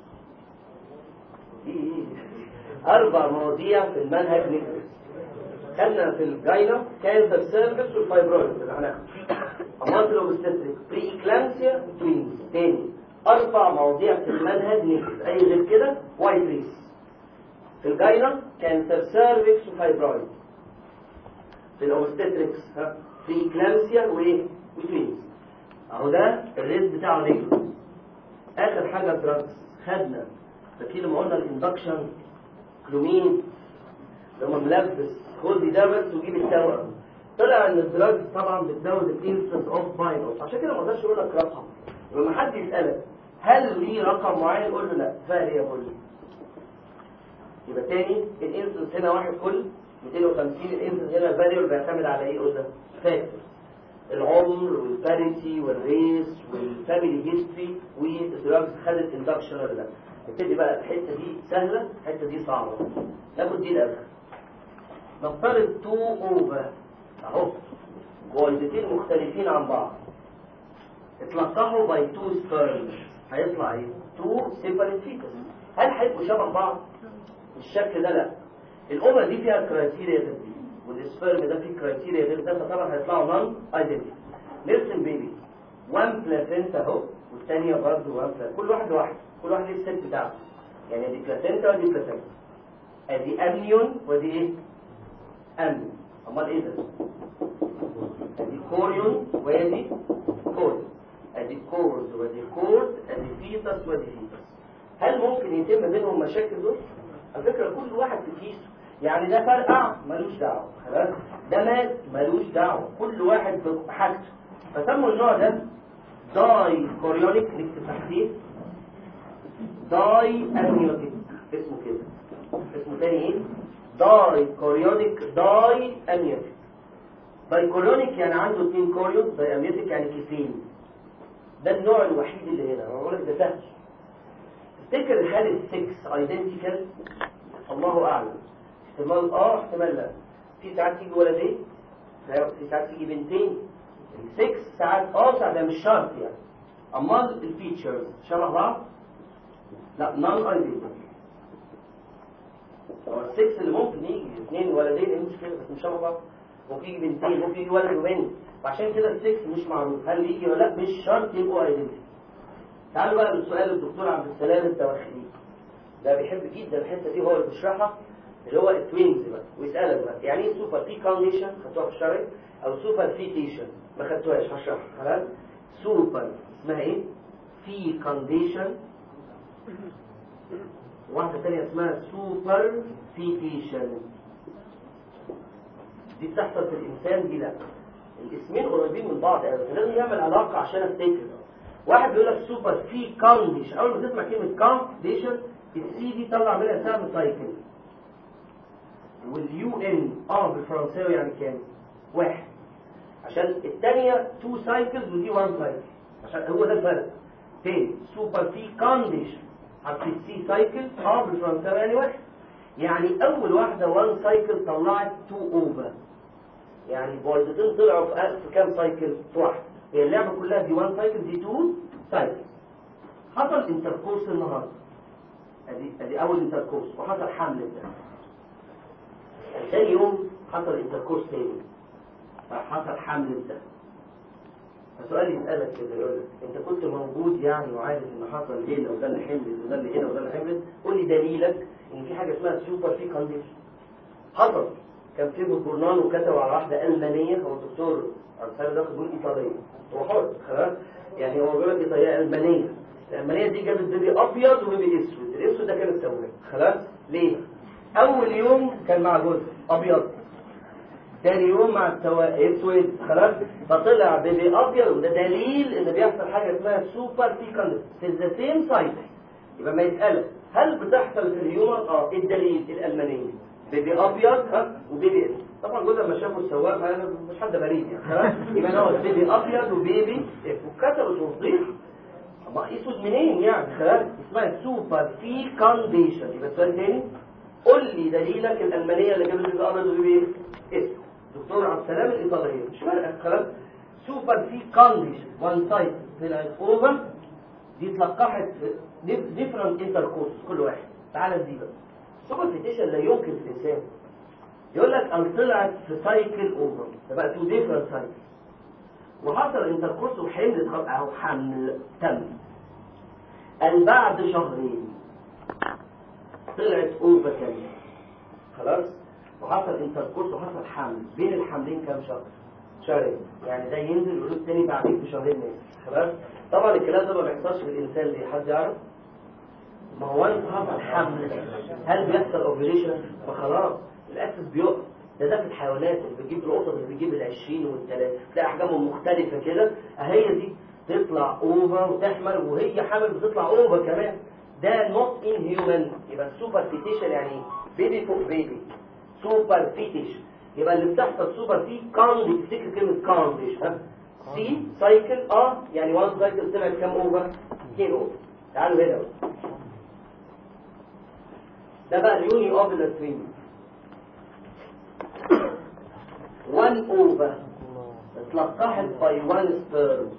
ايه اربع مواضيع في المنهج نيجرو خدنا في الجاينا كانسر سيرفيس والفايبرويد اللي هناخده امراض الاوبستريك بري اكلامسيا توينز تاني اربع مواضيع في المنهج نيجرو اي غير كده وايت ريس في الجاينا كانسر سيرفيكس وفايبرويد في الاوبستريكس بري اكلامسيا وايه وتوينز اهو ده الريت بتاعه نيجرو اخر حاجه دراجز خدنا فاكرين لما قلنا الاندكشن كلومين لما ملبس خد ده بس وجيب التوأم طلع ان الدراجز طبعا بتزود الانستنس اوف باينوس عشان كده ما اقدرش اقول لك رقم لما حد يسالك هل ليه رقم معين قول له لا فاريبل يبقى تاني الانستنس هنا واحد كل 250 الانستنس هنا فاريبل بيعتمد على ايه قلنا فاكتور العمر والباريتي والريس والفاميلي هيستوري والدراجز خدت اندكشن ولا لا نبتدي بقى الحته دي سهله الحته دي صعبه ناخد دي الاخر نفترض 2 اوفر اهو جويدتين مختلفين عن بعض اتلقحوا باي 2 سبيرمز هيطلع ايه 2 سيبريت فيتس هل هيبقوا شبه بعض الشكل ده لا الامه دي فيها كرايتيريا غير دي والسبيرم ده فيه كرايتيريا غير ده فطبعا هيطلعوا نون ايدنتيتي نرسم بيبي وان بلاسنتا اهو والثانيه برضه وان بلاسنتا كل واحد لوحده كل واحد ليه الست بتاعته يعني دي بلاسنتا ودي بلاسنتا ادي امنيون ودي ايه امنيون امال ايه ده ادي كوريون وادي كورد ادي كورد ودي كورد ادي فيتس ودي فيتس هل ممكن يتم بينهم مشاكل دول على فكره كل واحد في كيسه يعني ده فرقع ملوش دعوه خلاص ده مات ملوش دعوه كل واحد بحاجته فسموا النوع ده داي كوريونيك نكتب تحتيه داي امنيوتيك اسمه كده اسمه تاني ايه داي كوريونيك داي امنيوتيك داي كوريونيك يعني عنده اثنين كوريون داي امنيوتيك يعني كيسين ده النوع الوحيد اللي هنا انا بقول لك ده سهل تفتكر هل السكس ايدنتيكال الله اعلم احتمال اه احتمال لا في ساعات تيجي ولدين في ساعات تيجي بنتين السكس ساعات اه ساعات ده مش شرط يعني امال الفيتشرز شبه بعض لا نون ايدنتيكال هو السكس اللي ممكن يجي اثنين ولدين ايه المشكله بس مش شبه بعض ممكن يجي بنتين ممكن يجي ولد وبنت وعشان كده السكس مش معروف هل يجي ولا لا مش شرط يبقوا ايدنتيكال تعالوا بقى للسؤال الدكتور عبد السلام التوخيلي ده بيحب جدا الحته دي هو اللي بيشرحها اللي هو التوينز بقى ويسالك بقى يعني ايه سوبر في كونديشن خدتوها في الشرع او سوبر فيتيشن ما خدتوهاش هشرحها خلاص سوبر اسمها ايه في كونديشن واحدة تانية اسمها سوبر فيتيشن دي بتحصل في الإنسان دي لا الاسمين قريبين من بعض قوي فلازم يعمل علاقة عشان افتكر واحد بيقول لك سوبر في كونديشن أول ما تسمع كلمة كونديشن السي دي طلع منها سهم سايكل واليو ان اه بالفرنساوي يعني كام؟ واحد عشان الثانية تو سايكلز ودي وان سايكل عشان هو ده الفرق تاني سوبر في كونديشن حرف السي سايكل اه بالفرنساوي يعني واحد يعني اول واحدة وان سايكل طلعت تو اوفر يعني بويضتين طلعوا في في كام سايكل؟ في واحد هي اللعبة كلها دي وان سايكل دي تو سايكل حصل انتركورس النهارده ادي ادي اول انتركورس وحصل حمل ده ثاني يوم حصل انتركورس تاني حصل حمل ده فسؤال يسألك كده يقول لك انت كنت موجود يعني وعارف ان حصل هنا وده اللي حملت وده اللي هنا وده اللي حملت قول لي دليلك ان في حاجه اسمها سوبر في كونديشن حصل كان في جورنال وكتبوا على واحده المانيه هو الدكتور عبد ده بيقول ايطاليه هو حر خلاص يعني هو بيقول لك ايطاليه المانيه الالمانيه دي جابت بيبي ابيض وبيبي اسود الاسود ده كان التولد خلاص ليه اول يوم كان مع جوز ابيض تاني يوم مع التوا... اسود خلاص فطلع بيبي ابيض وده دليل ان بيحصل حاجه اسمها سوبر فيكال في ذا سيم سايكل يبقى ما يتقلق هل بتحصل في الهيومن اه إيه الدليل الالمانيه بيبي ابيض ها وبيبي اسود طبعا جوز لما شافوا السواق ما مش حد غريب يعني خلاص يبقى هو بيبي ابيض وبيبي اسود وكتبوا توضيح ما اسود منين يعني خلاص اسمها سوبر في كونديشن يبقى السؤال تاني قول لي دليلك الالمانيه اللي جابت بيبي ابيض وبيبي اسود دكتور عبد السلام الايطاليه مش فارقه خلاص سوبر في كونديشن وان سايد طلعت اوفر دي اتلقحت ديفرنت انتركورس كل واحد تعالى دي بقى سوبر فيتيشن لا يمكن في الانسان يقول لك ان طلعت في سايكل اوفر تبقى تو ديفرنت سايكل وحصل انتركورس وحملت او حمل تم قال بعد شهرين طلعت اوفر كمان خلاص وحصل انتركورس وحصل حمل بين الحملين كام شهر شهرين يعني ده ينزل يقول التاني بعدين بشهرين نازل خلاص طبعا الكلام ده ما بيحصلش في الانسان ليه حد يعرف ما هو انت حصل حمل هل بيحصل اوفيليشن فخلاص الاسس بيقف ده ده في الحيوانات اللي بتجيب القطط اللي بتجيب ال20 وال3 تلاقي احجامهم مختلفه كده اهي دي تطلع اوفر وتحمل وهي حامل بتطلع اوفر كمان ده نوت ان هيومن يبقى السوبر فيتيشن يعني ايه بيبي فوق بيبي سوبر فيتيشن يبقى اللي بتحصل سوبر في كاندي تفتكر كلمه كانديش ها سي سايكل اه يعني وان سايكل طلعت كام اوفر 2 اوفر تعالوا هنا بقى. ده بقى اليوني اوفر ستريم 1 اوفر اتلقحت باي 1 سبيرم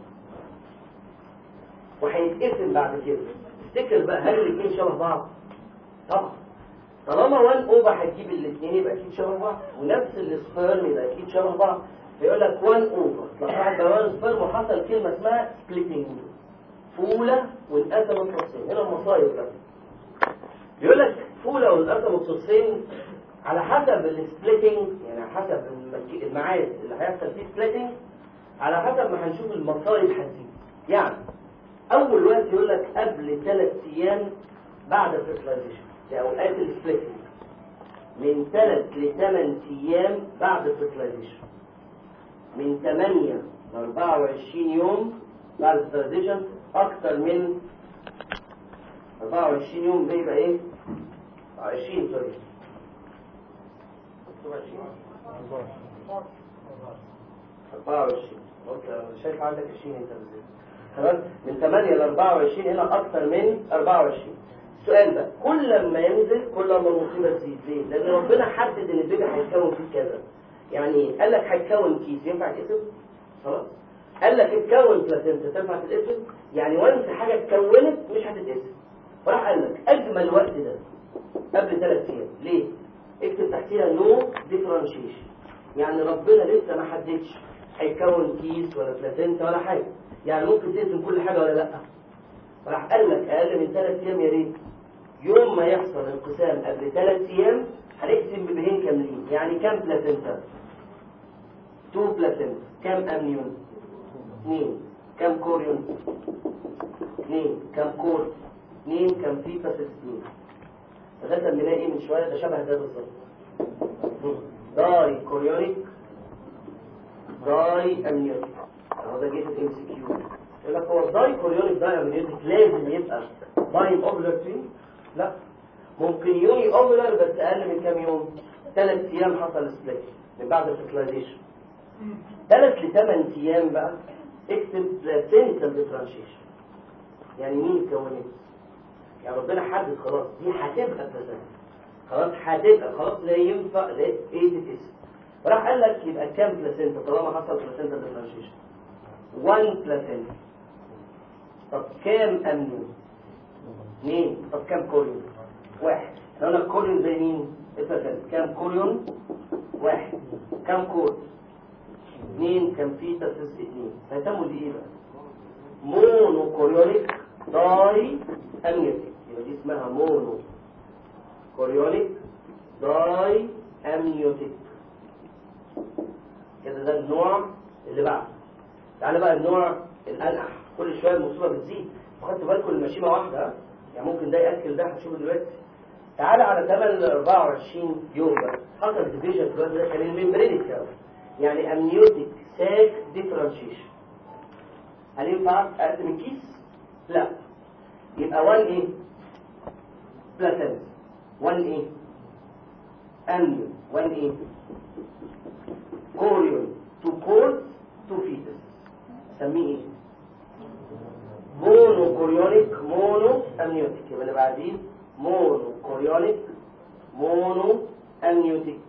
وهيتقسم بعد كده تفتكر بقى هل الاثنين شبه بعض طبعا طالما 1 اوفر هتجيب الاثنين يبقى اكيد شبه بعض ونفس السبيرم يبقى اكيد شبه بعض فيقول لك 1 اوفر اتلقحت باي 1 سبيرم وحصل كلمه اسمها سبليتنج فولة وانقسمت نصين هنا المصايب بقى بيقول لك فولة وانقسمت نصين على حسب السبليتنج يعني على حسب المج- الميعاد اللي هيحصل فيه سبليتنج على حسب ما هنشوف المصايب هتزيد يعني اول وقت يقول لك قبل ثلاث ايام بعد الفيرتلايزيشن في اوقات السبليتنج من ثلاث لثمان ايام بعد الفيرتلايزيشن من 8 ل 24 يوم بعد الفيرتلايزيشن اكتر من 24 يوم ده يبقى ايه 20 سوري مكتوب 20 24 قلت شايف عندك 20 انت بالذات خلاص من 8 ل 24 هنا اكتر من 24 السؤال بقى كل ما ينزل كل ما المصيبه تزيد ليه؟ لان ربنا حدد ان البيبي هيتكون فيه كذا يعني ايه؟ قال لك هيتكون كيس ينفع يتقسم؟ خلاص قال لك اتكون بلاسنتا تنفع تتقسم؟ يعني وانس حاجه اتكونت مش هتتقسم فراح قال لك اجمل وقت ده قبل ثلاث ايام ليه؟ اكتب تحتيها نو ديفرنشيشن يعني ربنا لسه ما حددش هيكون كيس ولا بلاسنتا ولا حاجه يعني ممكن تقسم كل حاجه ولا لا راح قال لك اقل من ثلاث ايام يا ريت يوم ما يحصل انقسام قبل ثلاث ايام هنقسم ببهين كاملين يعني كام بلاسنتا؟ تو بلاسنتا كام امنيون؟ اثنين كام كوريون اثنين كام كور اثنين كام فيتاس اثنين لغايه لما نلاقي من شويه ده شبه ده بالظبط داي كوريونيك داي امنيوتيك اهو ده جه في ام سي كيو يقول لك هو الداي كوريونيك داي امنيوتيك لازم يبقى باين اوفلر تري لا ممكن يوني اوفلر بس اقل من كام يوم ثلاث ايام حصل سبليت من بعد الفيرتلايزيشن ثلاث لثمان ايام بقى اكتب بلاسينتال ديفرنشيشن يعني مين اتكونت يعني ربنا حدد خلاص دي هتبقى بلاسينتا خلاص هتبقى خلاص لا ينفع لا ايه تتقسم راح قال لك يبقى كام بلاسينتا طالما حصل بلاسينتا ديفرنشيشن 1 بلاسينتا طب كام امنيو اثنين طب كام كوريون واحد لو انا الكوريون زي مين البلاسينتا كام كوريون واحد كام كور اثنين كان في تسلس اثنين هيتموا دي ايه بقى مونو كوريونيك داي امنيوتيك يبقى دي اسمها مونو كوريونيك داي امنيوتيك كده ده النوع اللي بعده تعالى بقى النوع الانقح كل شويه المصيبه بتزيد خدتوا بالكم المشيمه واحده ها؟ يعني ممكن ده ياكل ده هتشوفه دلوقتي تعالى على 8 24 يوم بقى حصل ديفيجن في الوقت ده كان الممبرين اتكون يعني امنيوتيك ساك ديفرنشيشن هل ينفع اقدم الكيس؟ لا يبقى 1 ايه؟ بلاسنت 1 ايه؟ امنيو 1 ايه؟ كوريون تو كورد تو فيتس سميه ايه؟ مونو كوريونيك مونو امنيوتيك يبقى اللي بعديه مونو كوريونيك مونو امنيوتيك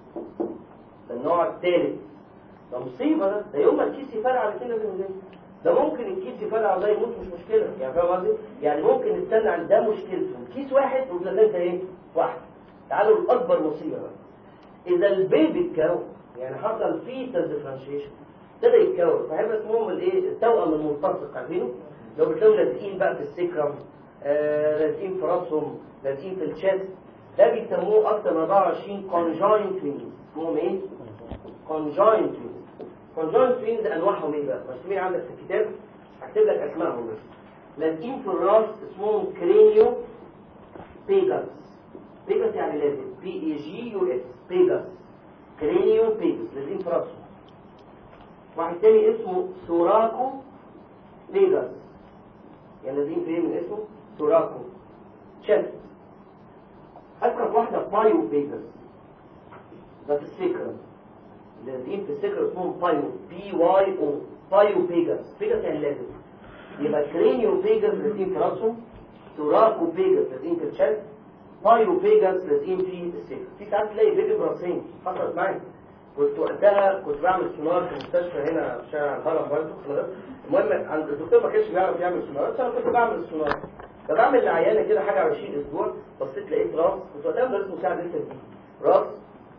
ده النوع الثالث ده مصيبه ده ده يوم ما الكيس يفرقع على كده زي ده ممكن الكيس يفرقع ده يموت مش مشكله يعني فاهم قصدي؟ يعني ممكن نستنى عن ده مشكلته كيس واحد وبلازنتا ايه؟ واحد تعالوا لاكبر مصيبه بقى اذا البيبي اتكون يعني حصل فيتال ديفرنشيشن ابتدى يتكون فهيبقى اسمهم الايه؟ التوأم الملتصق عارفينه؟ لو بتلاقوا لازقين بقى في السكرم آه لازقين في راسهم لازقين في الشست ده بيسموه اكتر من 24 كونجاين توينز اسمهم ايه؟ كونجاين توينز كونجاين توينز انواعهم ايه بقى؟ مرسومين عندك في الكتاب هكتب لك اسمائهم بس لازقين في الراس اسمهم كرينيو بيجاس بيجاس يعني لازم بي اي جي يو اس بيجاس كرينيو بيجاس لازقين في راسهم واحد تاني اسمه سوراكو بيجاس يعني لازقين في ايه من اسمه؟ سوراكو تشست أذكر واحدة بايو بيجاس ده في السكرة لازقين في السكرة اسمهم بايو بي واي او بايو بيجاس بيجاس يعني لازم يبقى كرينيو بيجاس لازقين في راسهم سوراكو بيجاس لازقين في الشست بايو بيجاس لازقين في السكرة في ساعات تلاقي بيبي براسين حصلت معايا كنت وقتها كنت بعمل سونار في مستشفى هنا في شارع الهرم برضه خلاص المهم عند الدكتور ما كانش بيعرف يعمل سونار بس انا كنت بعمل سونار فبعمل لعيانه كده حاجه على 20 اسبوع بصيت لقيت راس كنت وقتها مدرس مساعد لسه جديد راس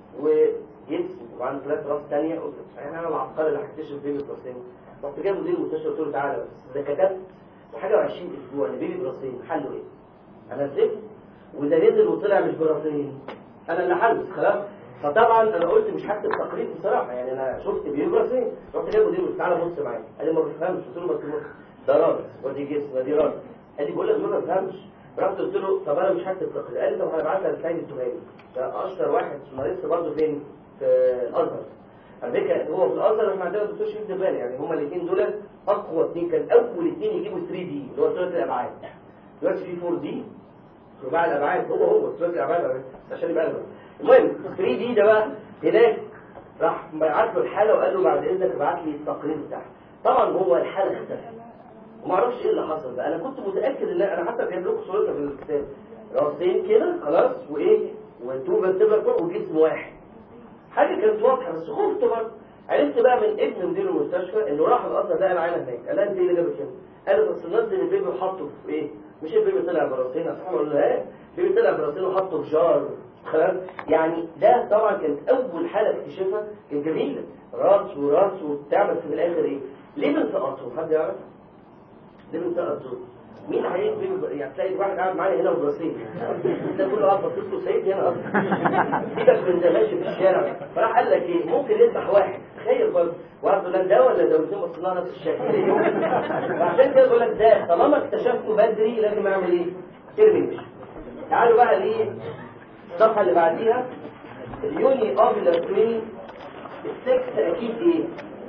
ويدس وبعدين ثلاث راس ثانيه قلت يعني انا العبقري اللي هكتشف بيبي براسين رحت جاي مدير المستشفى قلت له تعالى بس ده كتبت وحاجه و20 اسبوع ان بيبي براسين حله ايه؟ انا زفت وده نزل وطلع مش براسين انا اللي حله خلاص فطبعا انا قلت مش هكتب تقرير بصراحه يعني انا شفت بيبي براسين رحت جاي مدير تعالى بص معايا قال لي ما بفهمش قلت له بس بص ده راس ودي جسم ودي راس قال لي بقول لك ما بفهمش رحت قلت له طب انا مش هكتب تقرير قال لي طب هبعتها لسيد التهامي ده اشهر واحد سماريست برضه فين في الازهر على فكره هو في الازهر احنا عندنا دكتور شريف دبالي يعني هما الاثنين دول اقوى اثنين كان اول اثنين يجيبوا 3 دي اللي هو ثلاث الابعاد دلوقتي في 4 دي رباع الابعاد هو هو ثلاث الابعاد عشان يبقى أغلب. المهم 3 دي ده بقى هناك راح بعت له الحاله وقال له بعد اذنك ابعت لي التقرير بتاعها طبعا هو الحاله اختفت وما اعرفش ايه اللي حصل بقى انا كنت متاكد ان انا حتى جايب لكم صورتها في الكتاب راسين كده خلاص وايه وتو فيرتبرا وجسم واحد حاجه كانت واضحه بس خفت برضه عرفت بقى من ابن مدير المستشفى انه راح الازهر لقى العينه هناك قال لها انت ايه اللي جابك هنا؟ قالت اصل نزل البيبي وحطه في ايه؟ مش البيبي طلع براسين اصحابه قالوا له ايه؟ البيبي طلع براسين وحطه في جار خلاص يعني ده طبعا كانت اول حاله اكتشفها كانت جميله راس وراس وبتاع بس في الاخر ايه؟ ليه بنسقطهم؟ حد يعرف؟ ليه بنسقطهم؟ مين هيكتب يعني تلاقي واحد قاعد معايا هنا وبراسين ده كله قاعد بصيت له سيد هنا اصلا سيبك من ده ماشي في الشارع فراح قال لك ايه ممكن يذبح واحد تخيل برضه واحد يقول لك ده ولا ده والاثنين بصوا لها نفس الشكل وعشان كده بقول لك ده طالما اكتشفته بدري لازم اعمل ايه؟ ترمي تعالوا بقى ليه الصفحه اللي بعديها اليوني اوفيلر توين السكس اكيد ايه؟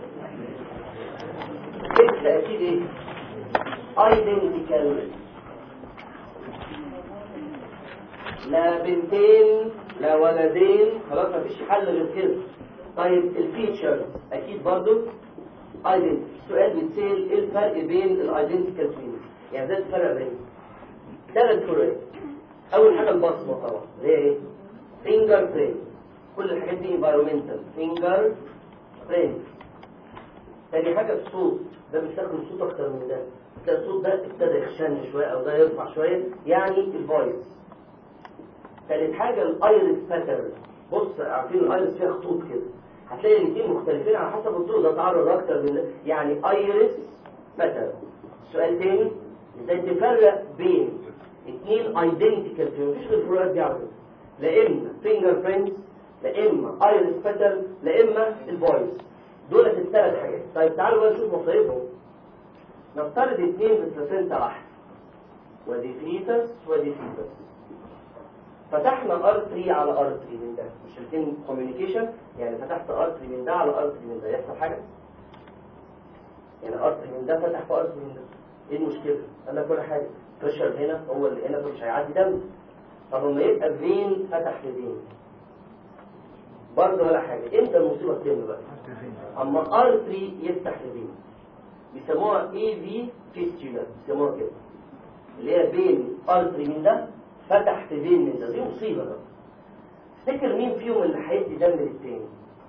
السكس اكيد ايه؟ ايدنتيكال لا بنتين لا ولدين خلاص مفيش حل غير كده طيب الفيتشر اكيد برضو ايدنتي السؤال بيتسال ايه الفرق بين الايدنتيكال توين يعني ده الفرق بين ثلاث فروقات اول حاجه البصمه طبعا اللي هي ايه فينجر برينت كل الحاجات دي انفايرمنتال فينجر برينت تاني حاجه الصوت ده بيستخدم صوت اكتر من ده تلاقي الصوت ده ابتدى يخشن شويه او ده يرفع شويه يعني الفويس ثالث حاجة الايرس باترن بص عارفين الايرس فيها خطوط كده هتلاقي الاثنين مختلفين على حسب الطول ده تعرض اكتر من يعني ايرس باترن سؤال تاني ازاي تفرق بين اثنين ايدنتيكال فين مفيش غير الفروقات دي على فكره لا اما فينجر برينتس لا اما ايرس باترن لا اما الفويس دولت الثلاث حاجات طيب تعالوا بقى نشوف مصايبهم نفترض اثنين في بلاسنتا واحده ودي فيتس ودي فيتس فتحنا ار 3 على ار 3 من ده مش الاثنين كوميونيكيشن يعني فتحت ار 3 من ده على ار 3 من ده يحصل حاجه يعني ار 3 من ده فتح في ار 3 من ده ايه المشكله قال لك ولا حاجه بريشر هنا هو اللي هنا فمش هيعدي دم طب لما يبقى فين فتح في فين برضه ولا حاجه امتى المصيبه تتم بقى اما ار 3 يفتح في فين بيسموها اي في فيستولا بيسموها كده اللي هي بين ار 3 من ده فتح في بين من ده دي مصيبة بقى تفتكر مين فيهم اللي هيدي دم للتاني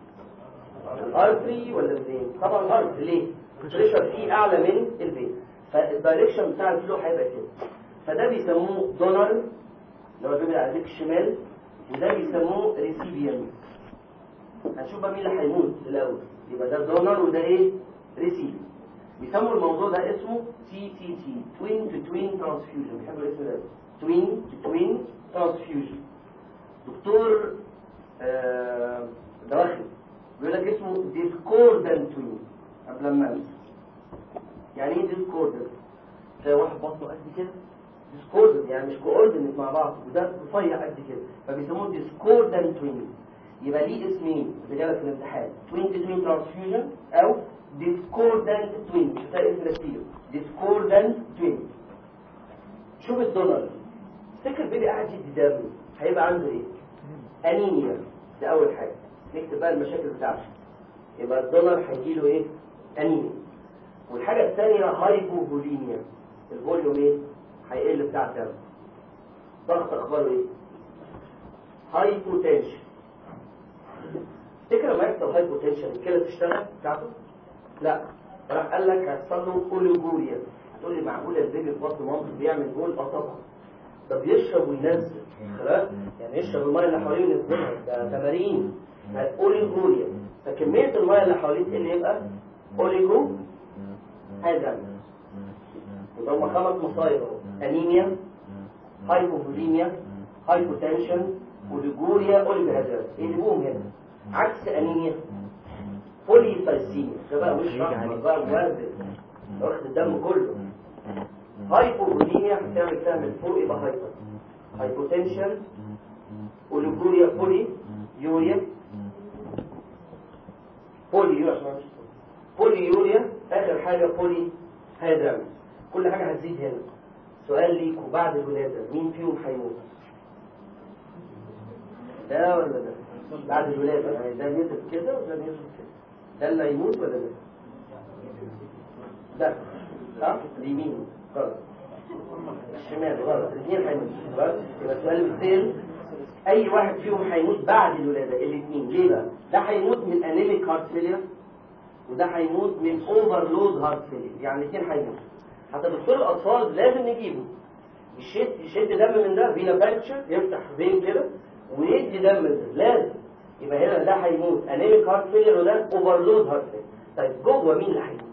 الارتري ولا الفين طبعا الارتري ليه البريشر فيه اعلى من الفين فالدايركشن بتاع الفلو هيبقى كده فده بيسموه دونر اللي هو بيبقى على ايديك الشمال وده بيسموه ريسيبيان هنشوف بقى مين اللي هيموت الاول يبقى ده دونر وده ايه ريسيبي بيسموا الموضوع ده اسمه تي تي تي توين تو توين ترانسفيوجن بيحبوا الاسم ده توين تو توين ترانسفيوجن دكتور آه دواخل بيقول لك اسمه ديسكوردنت توين قبل ما انسى يعني ايه ديسكوردنت تلاقي واحد بطنه قد كده ديسكوردنت يعني مش كوردنت مع بعض وده رفيع قد كده فبيسموه ديسكوردنت توين يبقى ليه اسمين اللي جالك في الامتحان توين تو توين ترانسفيوجن او ديسكوردنت توين مش ده اسم الكتير ديسكوردنت توين شوف الدولار فكر بيبي قاعد يدي دم هيبقى عنده ايه انيميا ده اول حاجه نكتب بقى المشاكل بتاعته يبقى الدولار هيجيله ايه انيميا والحاجه الثانيه هايبوفوليميا الفوليوم ايه هيقل بتاع الدم ضغط اخباره ايه هايبوتنشن تفتكر لما يحصل هايبوتنشن الكلى تشتغل بتاعته لا راح قال لك هيحصل له اوليجوريا هتقول لي معقوله البيبي في بطن مامته بيعمل جول اه طبعا ده بيشرب وينزل خلاص يعني يشرب الميه اللي حواليه وينزلها ده تمارين اوليجوريا فكميه الميه اللي حواليه تقل يبقى اوليجو هذا يبقى هم خمس مصايب اهو انيميا هايبوفوليميا هايبوتنشن اوليجوريا اوليجوهيدرات يجيبوهم هنا عكس انيميا بوليسايسيميا ده بقى وش احمر بقى مورد واخد الدم كله هايبوفوليميا هتعمل فيها من فوق يبقى هايبر هايبوتنشن اوليجوريا بولي يوريا بولي يوريا بولي يوريا اخر حاجه بولي هيدرامس كل حاجه هتزيد هنا سؤال ليكوا بعد الولاده مين فيهم هيموت ده ولا ده بعد الولاده يعني ده يدرس كده وده يدرس كده ده اللي هيموت ولا ده ده صح اليمين غلط الشمال غلط الاثنين هيموتوا خلاص يبقى السؤال بالتالي اي واحد فيهم هيموت بعد الولاده الاثنين ليه بقى ده هيموت من انيميك هارت فيلير وده هيموت من اوفرلود هارت فيلير يعني الاثنين هيموتوا حتى دكتور الاطفال لازم نجيبه يشد يشد دم من ده فينا بانكشر يفتح فين كده ويدي دم من ده لازم يبقى هنا ده هيموت انيميك هارت فيلير وده اوفرلود هارت فيلير طيب جوه مين اللي هيموت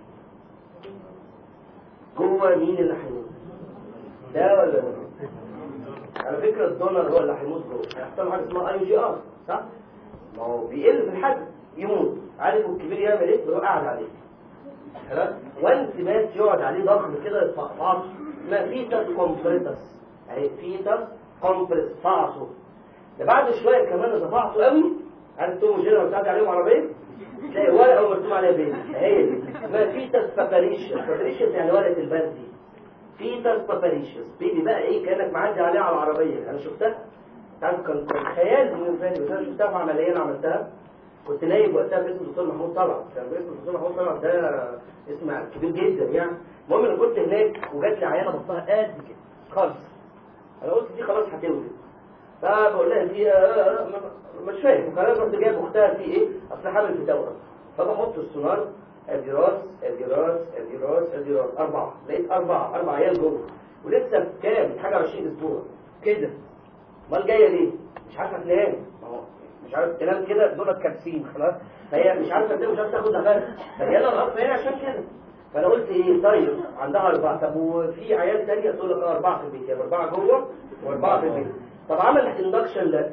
جوه مين اللي هيموت ده ولا ده على فكره الدونر هو اللي هيموت جوه هيحصل حاجه اسمها اي جي ار صح ما هو بيقل في الحجم يموت عارف الكبير يعمل ايه يروح قاعد عليه خلاص وانت مات يقعد عليه ضخم كده يفقعص ما فيتس كومبريتس اهي فيتس كومبريس فعصه ده بعد شويه كمان اذا فعصه قوي عارف توم جيرا بتاعت عليهم عربيه تلاقي ورقه ومكتوب عليها بيبي هي دي اسمها فيتس باباريشس باباريشس يعني ورقه البردي فيتس باباريشس بيبي بقى ايه كانك معدي عليها على العربيه انا شفتها تعرف كان كان خيال بالنسبه لي بس انا شفتها في عمليه انا عملتها كنت نايب وقتها باسم الدكتور محمود طلعت كان باسم الدكتور محمود طلعت ده اسم كبير جدا يعني المهم انا كنت هناك وجات لي عيانه بطها قد كده خالص انا قلت دي خلاص هتولد فبقول لها دي آه، م- مش فاهم فانا كنت جايب اختها في ايه اصل حامل في توأم فبحط السونار ادي راس ادي راس ادي راس ادي راس اربعه لقيت اربعه اربع عيال جوه ولسه كام حاجه 20 اسبوع كده امال جايه ليه مش عارفه تنام ما هو مش عارف تنام كده دولت كابسين خلاص فهي مش عارفه تنام مش عارفه تاخد نفس فهي انا الغصب هنا عشان كده فانا قلت ايه طيب عندها اربعه طب وفي عيال ثانيه تقول لك اه اربعه في البيت يعني اربعه جوه واربعه في البيت طب عملت اندكشن ده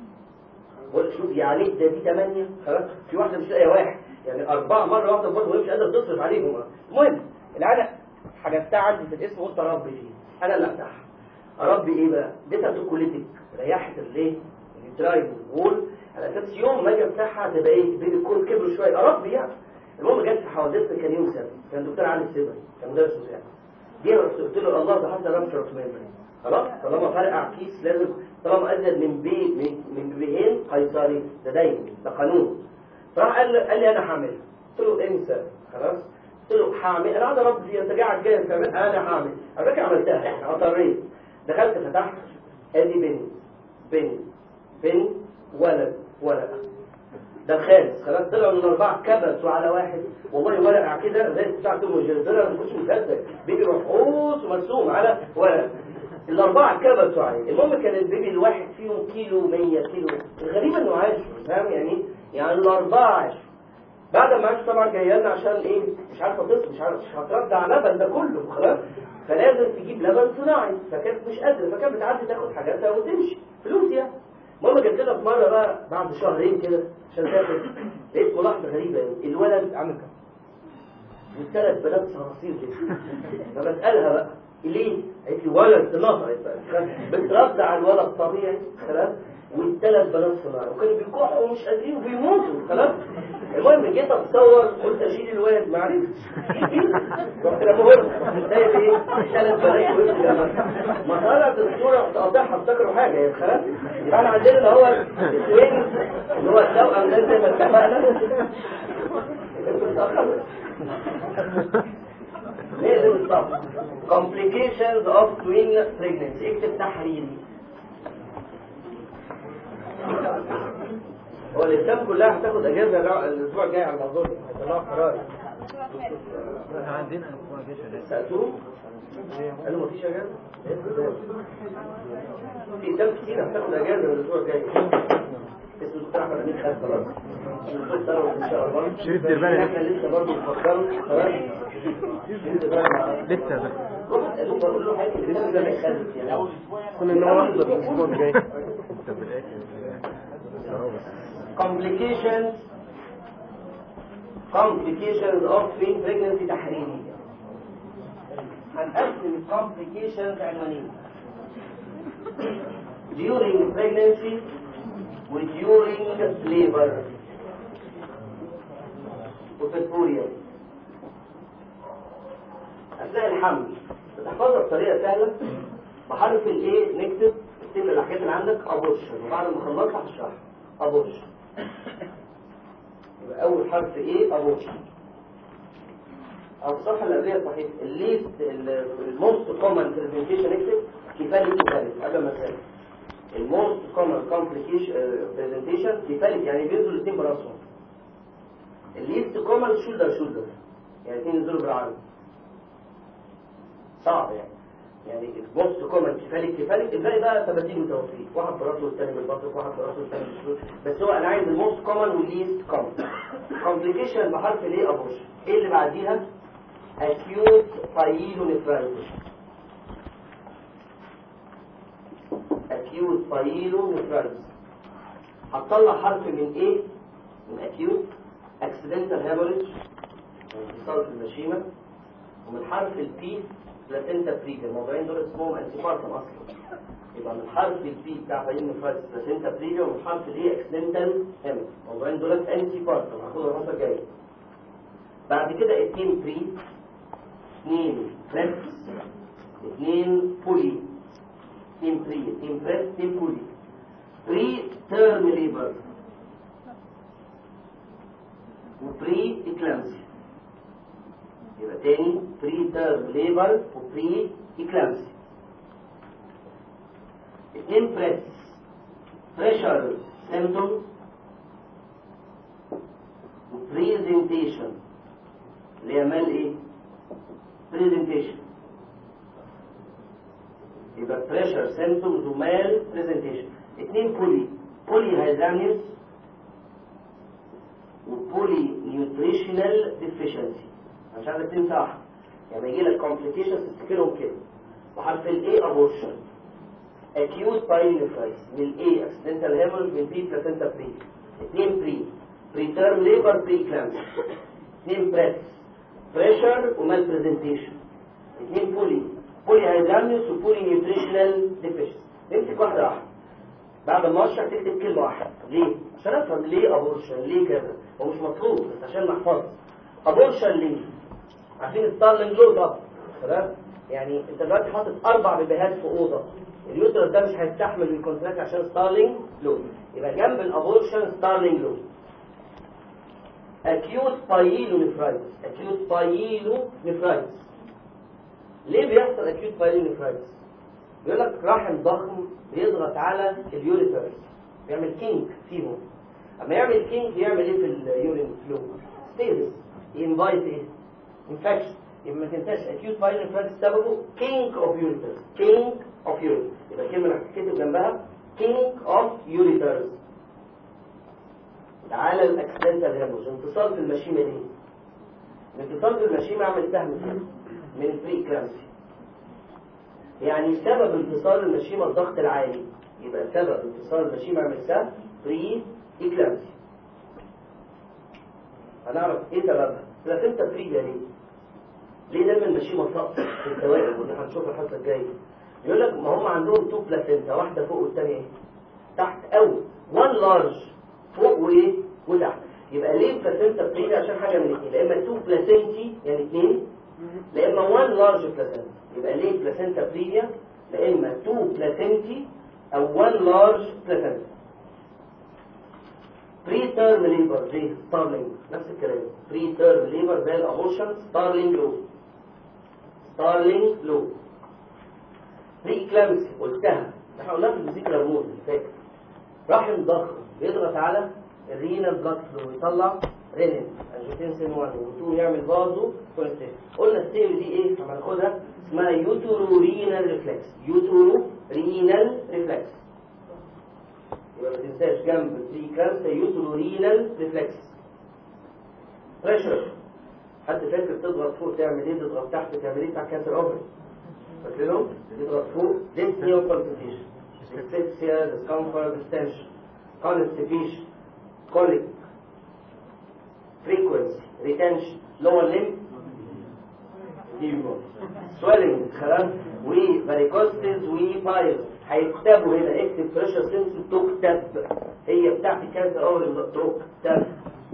قلت شوف يعني ده دي ثمانيه خلاص في واحده مش لاقيه واحد يعني اربعه مره واحده برضه وهي مش قادره تصرف عليهم المهم العاده حجزتها عندي في الاسم قلت اربي فيه انا اللي افتحها اربي ايه بقى؟ اديتها توكوليتيك ريحت الايه؟ الدرايف وول على اساس يوم ما اجي افتحها تبقى ايه؟ بين الكور كبروا شويه اربي يعني المهم جت في حوادثنا كان يوم سبت كان دكتور علي السبري كان مدرس مساعد جه رحت قلت له الله ده حصل رابشر اوف ميموري خلاص طالما فرقع كيس لازم طالما ازيد من بي من من بيهين قيصري ده دايما ده قانون فراح قال لي قال لي انا هعملها قلت له انسى خلاص قلت له هعمل انا قاعد اربي فيها انت قاعد جاي تعمل انا هعمل على فكره عملتها يعني اضطريت دخلت فتحت ادي بنت بنت بنت ولد ولد ده الخامس خلاص طلعوا من اربعه كبسوا على واحد والله ورقه كده زي بتاعت ام الجزيره ما كنتش مصدق بيبي مفحوص ومرسوم على ورقه الاربعه كبسوا عليه المهم كان البيبي الواحد فيهم كيلو 100 كيلو الغريب انه عاش فاهم يعني يعني الاربعه عاشوا بعد ما عاش طبعا جايه لنا عشان ايه مش عارفه تصل مش عارفه مش هترضع لبن ده كله خلاص فلازم تجيب لبن صناعي فكانت مش قادره فكانت بتعدي تاخد حاجاتها وتمشي فلوس يعني المهم جبت لها في مره بقى بعد شهرين كده عشان تاخد لقيت ملاحظه غريبه يعني الولد عامل كده والثلاث بنات صراصير كده فبسالها بقى ليه؟ قالت لي ولد نطقت بقى بترد على الولد طبيعي خلاص والثلاث بنات صناعي وكانوا بيكحوا ومش قادرين وبيموتوا خلاص المهم جيت اتصور قلت اشيل الولد ما عرفتش رحت لمهر سايب ايه ثلاث بنات وقفت ما طلعت الصوره تقطعها افتكروا حاجه يعني خلاص يبقى احنا عندنا اللي هو التوين اللي هو التوأم ده زي ما اتفقنا انتوا بتأخروا. لازم الصف complications of twin pregnancy اكتب تحريري هو الاسلام كلها هتاخد اجازه الع- الاسبوع الجاي على ما اظن هيطلعوا قرار احنا عندنا اسبوع جيش اجازه سالتوه قالوا مفيش اجازه في اسلام كتير هتاخد اجازه من الاسبوع الجاي اسمه دكتور احمد امين خالد خلاص الدكتور ثروت ان شاء الله شريف ديربالي. احنا لسه برضه بنفكر خلاص شريف ديربالي مع- لسه بس روح قالوا بقول له حاجه لسه ده ما يخلف يعني كنا ان هو الاسبوع الجاي طب بالاخر complications complications of twin pregnancy تحريري هنقسم complications عنوانين during pregnancy و during labor وفي البوريا أثناء الحمل بتحفظها بطريقة سهلة بحرف الايه نكتب اكتب الحاجات اللي عندك ابورشن وبعد ما اخلصها هشرحها ابورشن يبقى اول حرف ايه ابورشن او الصفحه اللي قبلها صحيح الليست الموست كومن برزنتيشن اكتب كفايه كفايه قبل ما اسال الموست كومن كومبليكيشن برزنتيشن كفايه يعني بينزلوا الاثنين براسهم الليست كومن شولدر شولدر يعني الاثنين ينزلوا بالعرض صعب يعني يعني موست كومن كفالك كفالك الباقي بقى تباديل وتوفيق واحد براسه والتاني بالبطن واحد براسه والتاني بالشروط بس هو انا عايز الموست كومن والليست كومن كومبليكيشن بحرف الايه ابوش ايه اللي بعديها acute pyelonephritis acute pyelonephritis هتطلع حرف من ايه من acute accidental hemorrhage انتصال في المشيمة ومن حرف البي بلاسنتا بريجا الموضوعين دول اسمهم انتيبارتم اصلا يبقى من حرف البي بتاع باين نفرايتس بلاسنتا بريجا ومن حرف الاي اكسيدنتال هيموريج الموضوعين دول انتيبارتم هاخدهم الحصه الجايه بعد كده اتنين بري اتنين بريس اتنين بولي اتنين بري اتنين بريس اتنين بولي بري تيرم ليبر وبري اكلامسي يبقى تاني بري تيرم ليبر وبري اكلامسي اتنين بريس بريشر سيمتومز وبريزنتيشن اللي هي مال ايه بريزنتيشن يبقى بريشر سيمتومز ومال بريزنتيشن اتنين بولي بولي هايزانيوس وبولي نيوتريشنال ديفيشنسي مش عايزك تنسى واحد يعني يجي لك كومبليكيشنز تفتكرهم كده وحرف الاي ابورشن acute pyelonephritis من A accidental hemorrhage من B placenta بري اثنين بري preterm labor pre eclampsia اثنين بريس pressure ومال برزنتيشن اثنين بولي بولي هيدراميوس وبولي نيوتريشنال ديفيشنسي نمسك واحدة واحدة بعد ما اشرح تكتب كلمة واحدة ليه؟ عشان افهم ليه ابورشن ليه كذا هو مش مطلوب بس عشان نحفظ ابورشن ليه؟ عارفين ستارلينج لو طبعا خلاص يعني انت دلوقتي حاطط اربع بيبيهات في اوضه اليوترس ده مش هيستحمل الكونتراكت عشان ستارلينج لو يبقى جنب الابورشن ستارلينج لو acute pyelonephritis acute pyelonephritis ليه بيحصل acute pyelonephritis بيقول لك رحم ضخم بيضغط على اليوريترز بيعمل كينك فيهم اما يعمل كينك يعمل ايه في اليورين فلو ستيرس ينفايت ايه انفكشن يبقى ما تنساش acute pyelonephritis سببه كينك اوف يوريترز كينك اوف يوريترز يبقى الكلمه اللي هتتكتب جنبها كينك اوف يوريترز تعالى الاكسيدنتال هيموج انتصال في المشيمه دي الانتصال في المشيمه عمل سهم كده من البري كلامسي يعني سبب انتصال المشيمه الضغط العالي يبقى سبب انتصال المشيمه عمل سهم بري اكلامسي هنعرف ايه سببها بلاسنتا بريجا ليه ليه دايما المشيمه سقط في التوائم ودي هنشوف الحصه الجايه يقول لك ما هم عندهم تو بلاسنتا واحده فوق والثانيه ايه تحت او وان لارج فوق وايه وتحت يبقى ليه بلاسنتا بريجا عشان حاجه من الاثنين لا اما تو بلاسنتي يعني اثنين لا اما وان لارج بلاسنتا يبقى ليه بلاسنتا بريجا لا اما تو بلاسنتي او وان لارج بلاسنتا بري تيرم ليبر زي ستارلينج نفس الكلام بري تيرم ليبر زي الابورشن ستارلينج لو ستارلينج لو بري كلامسي قلتها احنا قلناها في الفيزيكال رموز اللي فاكر رحم ضخم بيضغط على الرينال بلاد فلو يطلع رينين انجيوتنسين 1 و2 يعمل فازو كونستيشن قلنا الثيوري دي ايه لما ناخدها اسمها يوتورو رينال ريفلكس يوتورو رينال ريفلكس يبقى ما تنساش جنب البري كلامسيا يوتورو رينال ريفلكس بريشر حد فاكر تضغط فوق تعمل ايه تضغط تحت تعمل ايه بتاع كانسر اوفري فاكرينهم تضغط فوق dyspnea وبالبيتيشن dyspepsia discomfort distension constipation colic frequency retention lower limb swelling خلاص وفاريكوستيز وبايل هيكتبوا هنا اكتب بريشر سنس تكتب هي بتاعت كانسر اول تكتب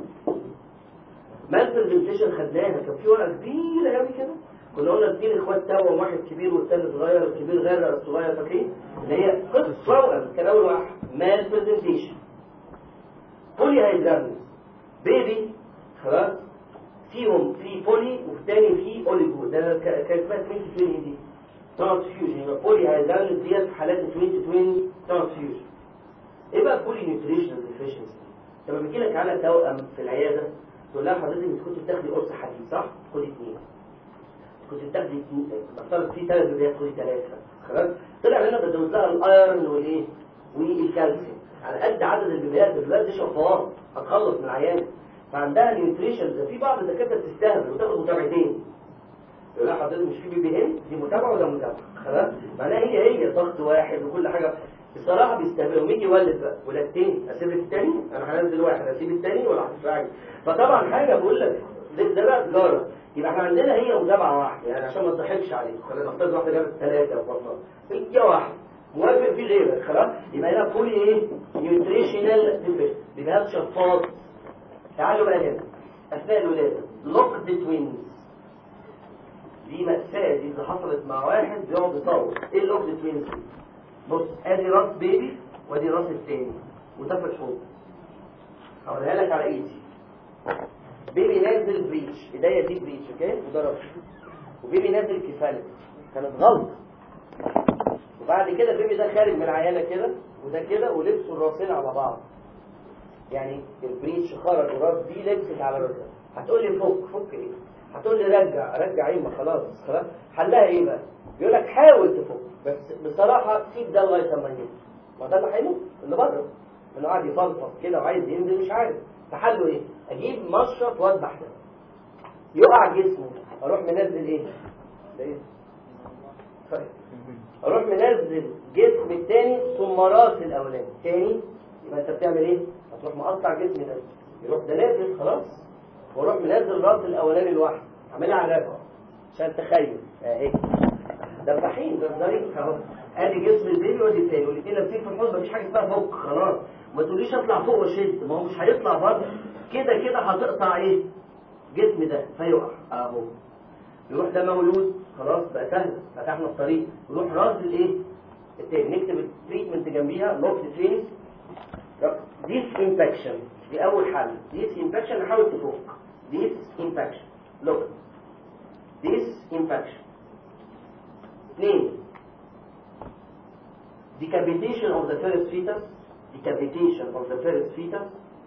مال برزنتيشن خدناها كان في ورقه كبيره قوي كده كنا قلنا اثنين اخوات توأم واحد كبير والثاني صغير الكبير غير الصغير فاكرين اللي هي قصه توأم كان اول واحد مال برزنتيشن بولي هيدرامز بيبي خلاص فيهم في بولي وفي الثاني في اوليجو ده كان اسمها 20 20 دي ترانسفيوجن يبقى بولي هيدرامز ديت في حالات 20 20 ترانسفيوجن ايه بقى بولي نيوتريشنال ديفيشنسي لما بيجي لك على توأم في العياده تقول لها حضرتك انت كنت بتاخدي قرص حديد صح؟ خدي اثنين كنت بتاخدي افترض في ثلاث بدايات خدي ثلاثه خلاص طلع لنا بدوز لها الايرون والايه؟ والكالسيوم على قد عدد البيبيات البيبيات دي شفاط هتخلص من العيان فعندها نيوتريشن ده في بعض الدكاتره بتستهبل وتاخد متابعتين يقول لها حضرتك مش في بيبي هند دي متابعه ولا متابعه خلاص معناها هي هي ضغط واحد وكل حاجه بصراحه بيستهبلوا مين يولد بقى ولاد تاني اسيب التاني انا هنزل واحد اسيب التاني ولا هتفرعي فطبعا حاجه بقول لك ده ده بقى تجاره يبقى احنا عندنا هي متابعه واحده يعني عشان ما تضحكش عليك خلينا نفترض واحده جابت ثلاثه او اربعه هي واحده موافق في غيرك خلاص يبقى هنا فولي ايه نيوتريشنال ديفيشن بجهاز شفاط تعالوا بقى هنا اثناء الولاده لوك ذا توينز دي مأساة دي اللي حصلت مع واحد بيقعد يطور ايه اللوك ذا توينز دي بص ادي راس بيبي وادي راس التاني وده في الحوض هوريها لك على ايدي بيبي نازل بريتش ايديا دي بريتش اوكي وده راس وبيبي نازل كفاله كانت غلطه وبعد كده البيبي ده خارج من العيانه كده وده كده ولبسوا الراسين على بعض يعني البريتش خرج وراس دي لبست على راسها هتقول لي فك فك ايه هتقول لي رجع رجع ايه ما خلاص خلاص حلها ايه بقى يقول لك حاول تفك بس بصراحه سيب ده لغايه لما ينزل ما ده اللي هيموت اللي بره انه قاعد يفلفص كده وعايز ينزل مش عارف فحله ايه اجيب مشرط واذبح ده يقع جسمه اروح منزل ايه ده ايه طيب. اروح منزل جسم التاني ثم راس الاولاني تاني يبقى انت بتعمل ايه هتروح مقطع جسم ده يروح ده نازل خلاص واروح منزل راس الاولاني لوحده اعملها على الرقبه عشان تخيل اهي دبحين ده ظريف اهو ادي جسم البيبي وادي التاني والاثنين لابسين في الحوض مفيش حاجه اسمها فوق خلاص ما تقوليش اطلع فوق واشد ما هو مش هيطلع بره كده كده هتقطع ايه جسم ده فيقع اهو يروح ده مولود خلاص بقى سهل فتحنا الطريق يروح راس الايه التاني نكتب التريتمنت جنبيها لوك ترينز ديس انفكشن دي اول حل ديس انفكشن نحاول تفك ديس انفكشن لوك ديس انفكشن اثنين decapitation of the first fetus decapitation of the first fetus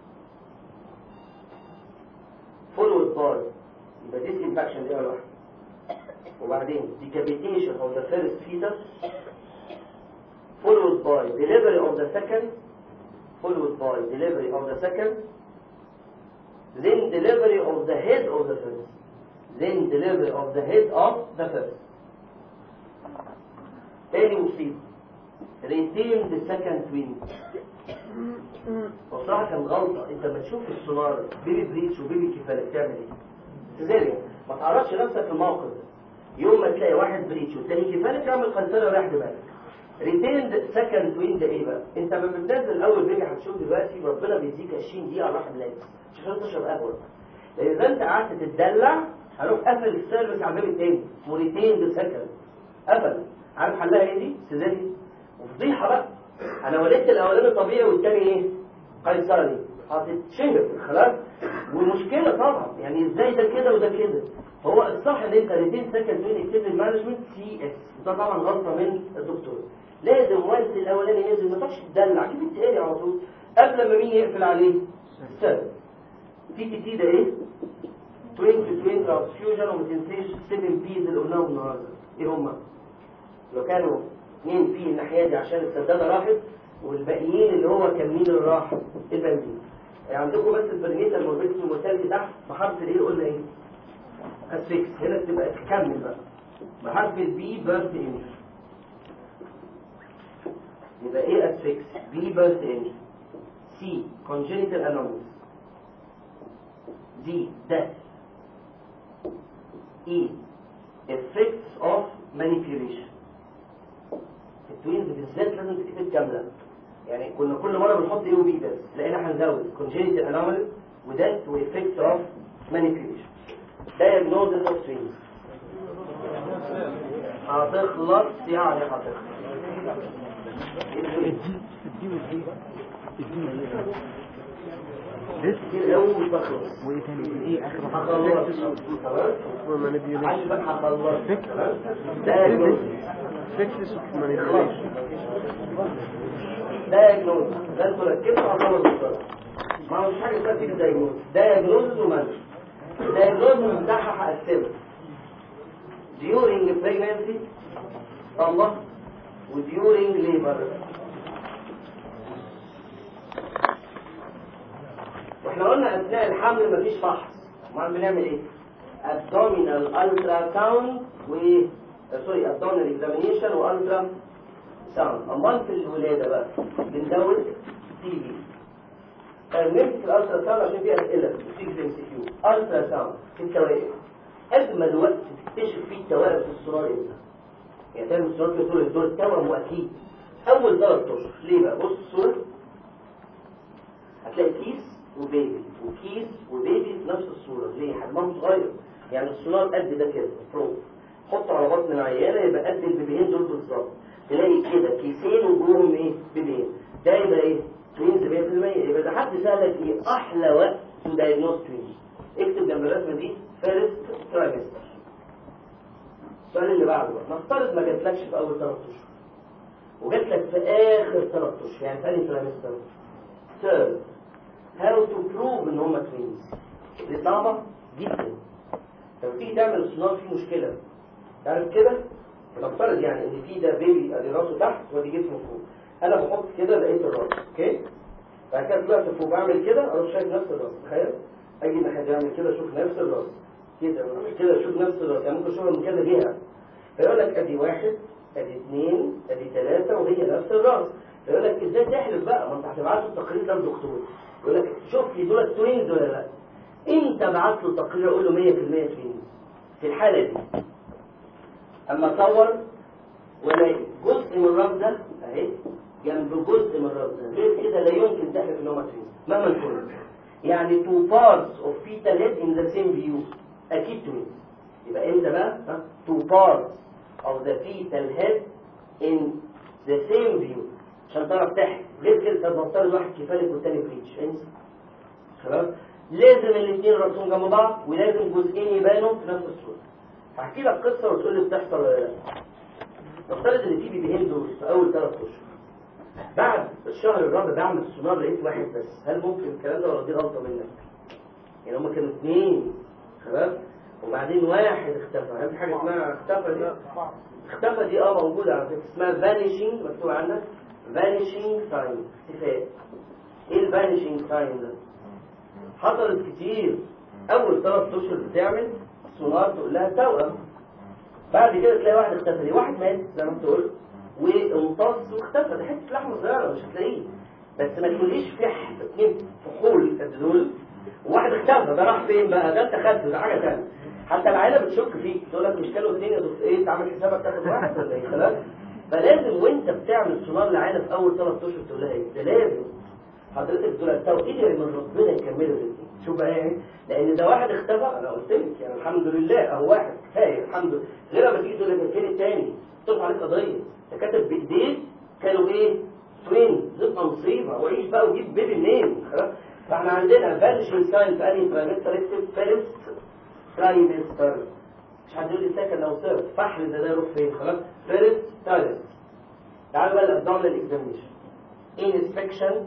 followed by يبقى ديس انفكشن دي اول واحده وبعدين decapitation of the first fetus followed by delivery of the second followed by delivery of the second then delivery of the head of the first then delivery of the head of the first تاني مصيبة retain the second twin وصراحة كان غلطة انت ما تشوف السونار بيبي بريتش وبيبي كفالة بتعمل ايه سيزيريان ما تعرضش نفسك في الموقف ده يوم ما تلاقي واحد بريتش والتاني كفالة تعمل قنطرة وراح دماغك ريتيند سكند توين ده ايه بقى انت لما بتنزل اول بيبي هتشوف دلوقتي ربنا بيديك 20 دقيقه على راحه بلاك عشان تشرب قهوه لان اذا انت قعدت تتدلع هروح قفل السيرفيس على البيبي التاني اسمه ريتيند سكند قفل عارف حلها ايه دي سيزاري وفضيحه بقى انا ولدت الاولاني طبيعي والتاني ايه قيصري هتتشهر خلاص والمشكله طبعا يعني ازاي ده كده وده كده هو الصح ان انت ريتين سكند توين اكتيف مانجمنت سي اس وده طبعا غلطه من الدكتور لازم وانس الاولاني ينزل ما تقعدش تدلع جيب التاني على طول قبل ما مين يقفل عليه السبب في كتير ايه توين تو توين ترانسفيوجن وما تنسيش 7 بيز اللي قلناهم النهارده ايه هما لو كانوا اثنين في الناحيه دي عشان السداده راحت والباقيين اللي هو كان مين اللي راح البنزين يعني عندكم بس البرنيتا الموربيكس والموتاليتي تحت بحرف الايه قلنا ايه السكس هنا بتبقى تكمل بقى بحرف البي بيرث انجل يبقى ايه السكس بي بيرث انجل سي congenital anomalies دي death E effects of manipulation التوينز بالذات لازم تكتب كاملة يعني كنا كل مرة بنحط ايه وبي بس لقينا هنزود congenital anomaly وdeath و effects of manipulation diagnosis of twins هتخلص يعني هتخلص كتير قوي مش بخلص وايه تاني ايه اخر هخلص خلاص manipulation عايز بقى هخلص Fix. diagnosis fixes manipulation دايجنوز ده انتوا ركزتوا على الخبر بسرعه ما هو مش حاجه اسمها تيجي دايجنوز دايجنوز ومانج الدايجنوز بتاعها هقسمه during pregnancy الله و during labor واحنا قلنا اثناء الحمل مفيش فحص امال بنعمل ايه abdominal ultrasound و سوري abdominal examination و ultra ساوند امال في الولاده بقى بنزود تي في نمسك الالترا ساوند عشان فيها اسئله بتيجي في ام سي كيو الترا ساوند في التوائم اجمل وقت تكتشف فيه التوائم في السونار امتى يعني تعمل السونار كده طول دول توأم واكيد اول ثلاث اشهر ليه بقى بص الصوره هتلاقي كيس وبيبي وكيس وبيبي في نفس الصوره ليه حجمهم صغير يعني السونار قد ده كده برو حطه على بطن العيانه يبقى قد البيبيين دول بالظبط تلاقي كده كيسين وجوهم ايه بيبيين ده يبقى ايه توينز 100% يبقى ده حد سألك ايه احلى وقت تو دايجنوز توينز اكتب جنب الرسمه دي فيرست ترايمستر السؤال اللي بعده بقى نفترض ما جاتلكش في اول ثلاث اشهر وجات لك في اخر ثلاث اشهر يعني في انهي ترايمستر ثيرد هاو تو بروف ان هم توينز دي صعبه جدا لما تيجي تعمل السونار في مشكله تعرف كده نفترض يعني ان في ده بيبي ادي راسه تحت ودي جسمه فوق انا بحط كده لقيت الراس اوكي بعد كده طلعت فوق بعمل كده اروح شايف نفس الراس تخيل اجي الناحيه دي اعمل كده اشوف نفس الراس كده كده اشوف نفس الراس يعني ممكن اشوفها من كذا جهه فيقول لك ادي واحد ادي اثنين ادي ثلاثه وهي نفس الراس فيقول لك ازاي تحلف بقى ما انت هتبعت له التقرير ده للدكتور يقول لك شوف لي دول توينز ولا لا انت بعت له التقرير اقول له 100% توينز في الحاله دي اما اصور والاقي جزء من الراس ده اهي جنب جزء من الراس ده غير كده لا يمكن تحلف ان هما توينز مهما كنت يعني two parts of fetal head in the same view اكيد توينز يبقى امتى بقى ها two parts of the fetal head in the same view عشان تعرف تحلف غير كده طب نفترض واحد كفالك والتاني بريتش انسى خلاص لازم الاثنين راسهم جنب بعض ولازم جزئين يبانوا في نفس الصوره هحكي لك قصه وتقول لي بتحصل ولا لا نفترض ان في بيبيهين دول في اول ثلاث اشهر بعد الشهر الرابع بعمل السونار لقيت واحد بس هل ممكن الكلام ده ولا دي غلطه منك يعني هما كانوا اثنين خلاص وبعدين واحد اختفى هل في حاجه اسمها اختفى دي اختفى دي اه موجوده على فكره اسمها فانيشنج مكتوب عندك فانيشنج ساين اختفاء ايه الفانيشنج ساين ده حصلت كتير اول ثلاث اشهر بتعمل سونار تقول لها توأم بعد كده تلاقي واحد اختفى ليه واحد مات زي ما انت قلت وامتص واختفى ده حته لحمه صغيره مش هتلاقيه بس ما تقوليش فح اتنين فحول قد دول وواحد اختفى ده راح فين بقى ده انت خدته ده حاجه ثانيه حتى العيله بتشك فيك تقول لك مش كانوا اثنين يا دكتور ايه انت عامل حسابك تاخد واحد ولا ايه خلاص فلازم وانت بتعمل سونار لعيله في اول ثلاث اشهر تقول لها ايه ده لازم حضرتك دول التوقيت من ربنا يكملوا الاثنين شوف بقى ايه لان ده واحد اختفى انا قلت لك يعني الحمد لله اهو واحد كفايه الحمد لله غير لما تيجي تقول لك فين الثاني ترفع عليك قضيه ده كاتب بايديه كانوا ايه توين تبقى مصيبه وعيش بقى وجيب بيبي منين خلاص فاحنا عندنا فانشن ساين في انهي ترايمستر اكتب فيرست ترايمستر مش هتقول لي سكند او ثيرد فحل ده ده يروح فين خلاص فيرست ترايمستر تعالوا بقى الابدومينال اكزامينشن inspection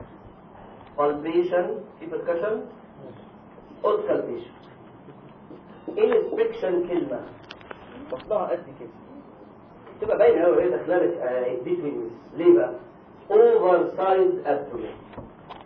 palpation في percussion auscultation inspection كلمة بطلها قد كده تبقى باينة قوي هي داخله لك دي توينز ليه بقى؟ اوفر سايز abdomen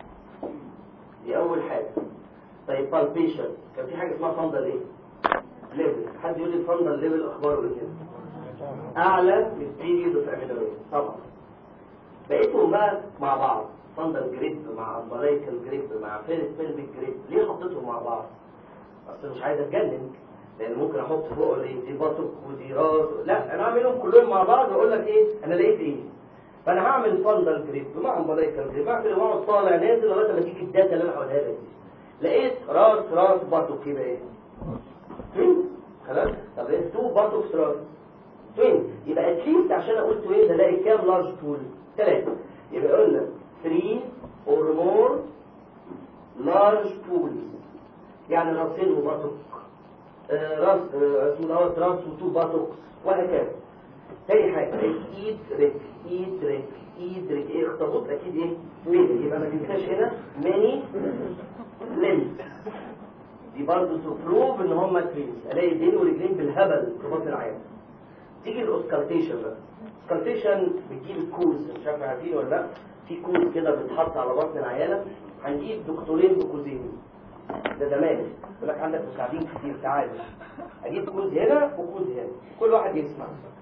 دي أول حاجة طيب بالبيشن كان في حاجة اسمها فندل ايه؟ ليفل حد يقول لي الفندل ليفل أخباره ايه كده؟ أعلى من البيريود اوف امينوريا طبعا بقيتهم بقى مع بعض فندل جريب مع امبلايكال جريب مع فيرست بيلفيك جريب ليه حطيتهم مع بعض؟ اصل مش عايز اتجنن لان ممكن احط فوق دي دي بطق ودي راس لا انا اعملهم كلهم مع بعض واقول لك ايه انا لقيت ايه فانا هعمل فندل جريب مع امبلايكال جريب بعد كده واقعد طالع نازل لغايه ما تيجي الداتا اللي انا هقولها لك دي لقيت راس راس بطق يبقى ايه؟ توين خلاص طب ايه تو بطق راس توين يبقى اتليست عشان اقول توين الاقي كام لارج بول ثلاثه يبقى قلنا 3 or more large pools يعني راسين وبطق آه راس آه اسمه دوت راس وتو بطق وهكذا تاني حاجه ايد رجل ايد رجل ايد رجل ايه اخطبوط اكيد ايه ميني يبقى ما تنساش هنا ماني ليمز دي برضه تبروف ان هم ترينز الاقي ايدين ورجلين بالهبل في بطن العين تيجي الاوسكالتيشن بقى اوسكالتيشن بتجيب الكوز مش عارف عارفين ولا لا في كوز كده بيتحط على بطن العيانه هنجيب دكتورين بكوزين ده زمان يقول لك عندك مساعدين كتير تعالى اجيب كوز هنا وكوز هنا كل واحد يسمع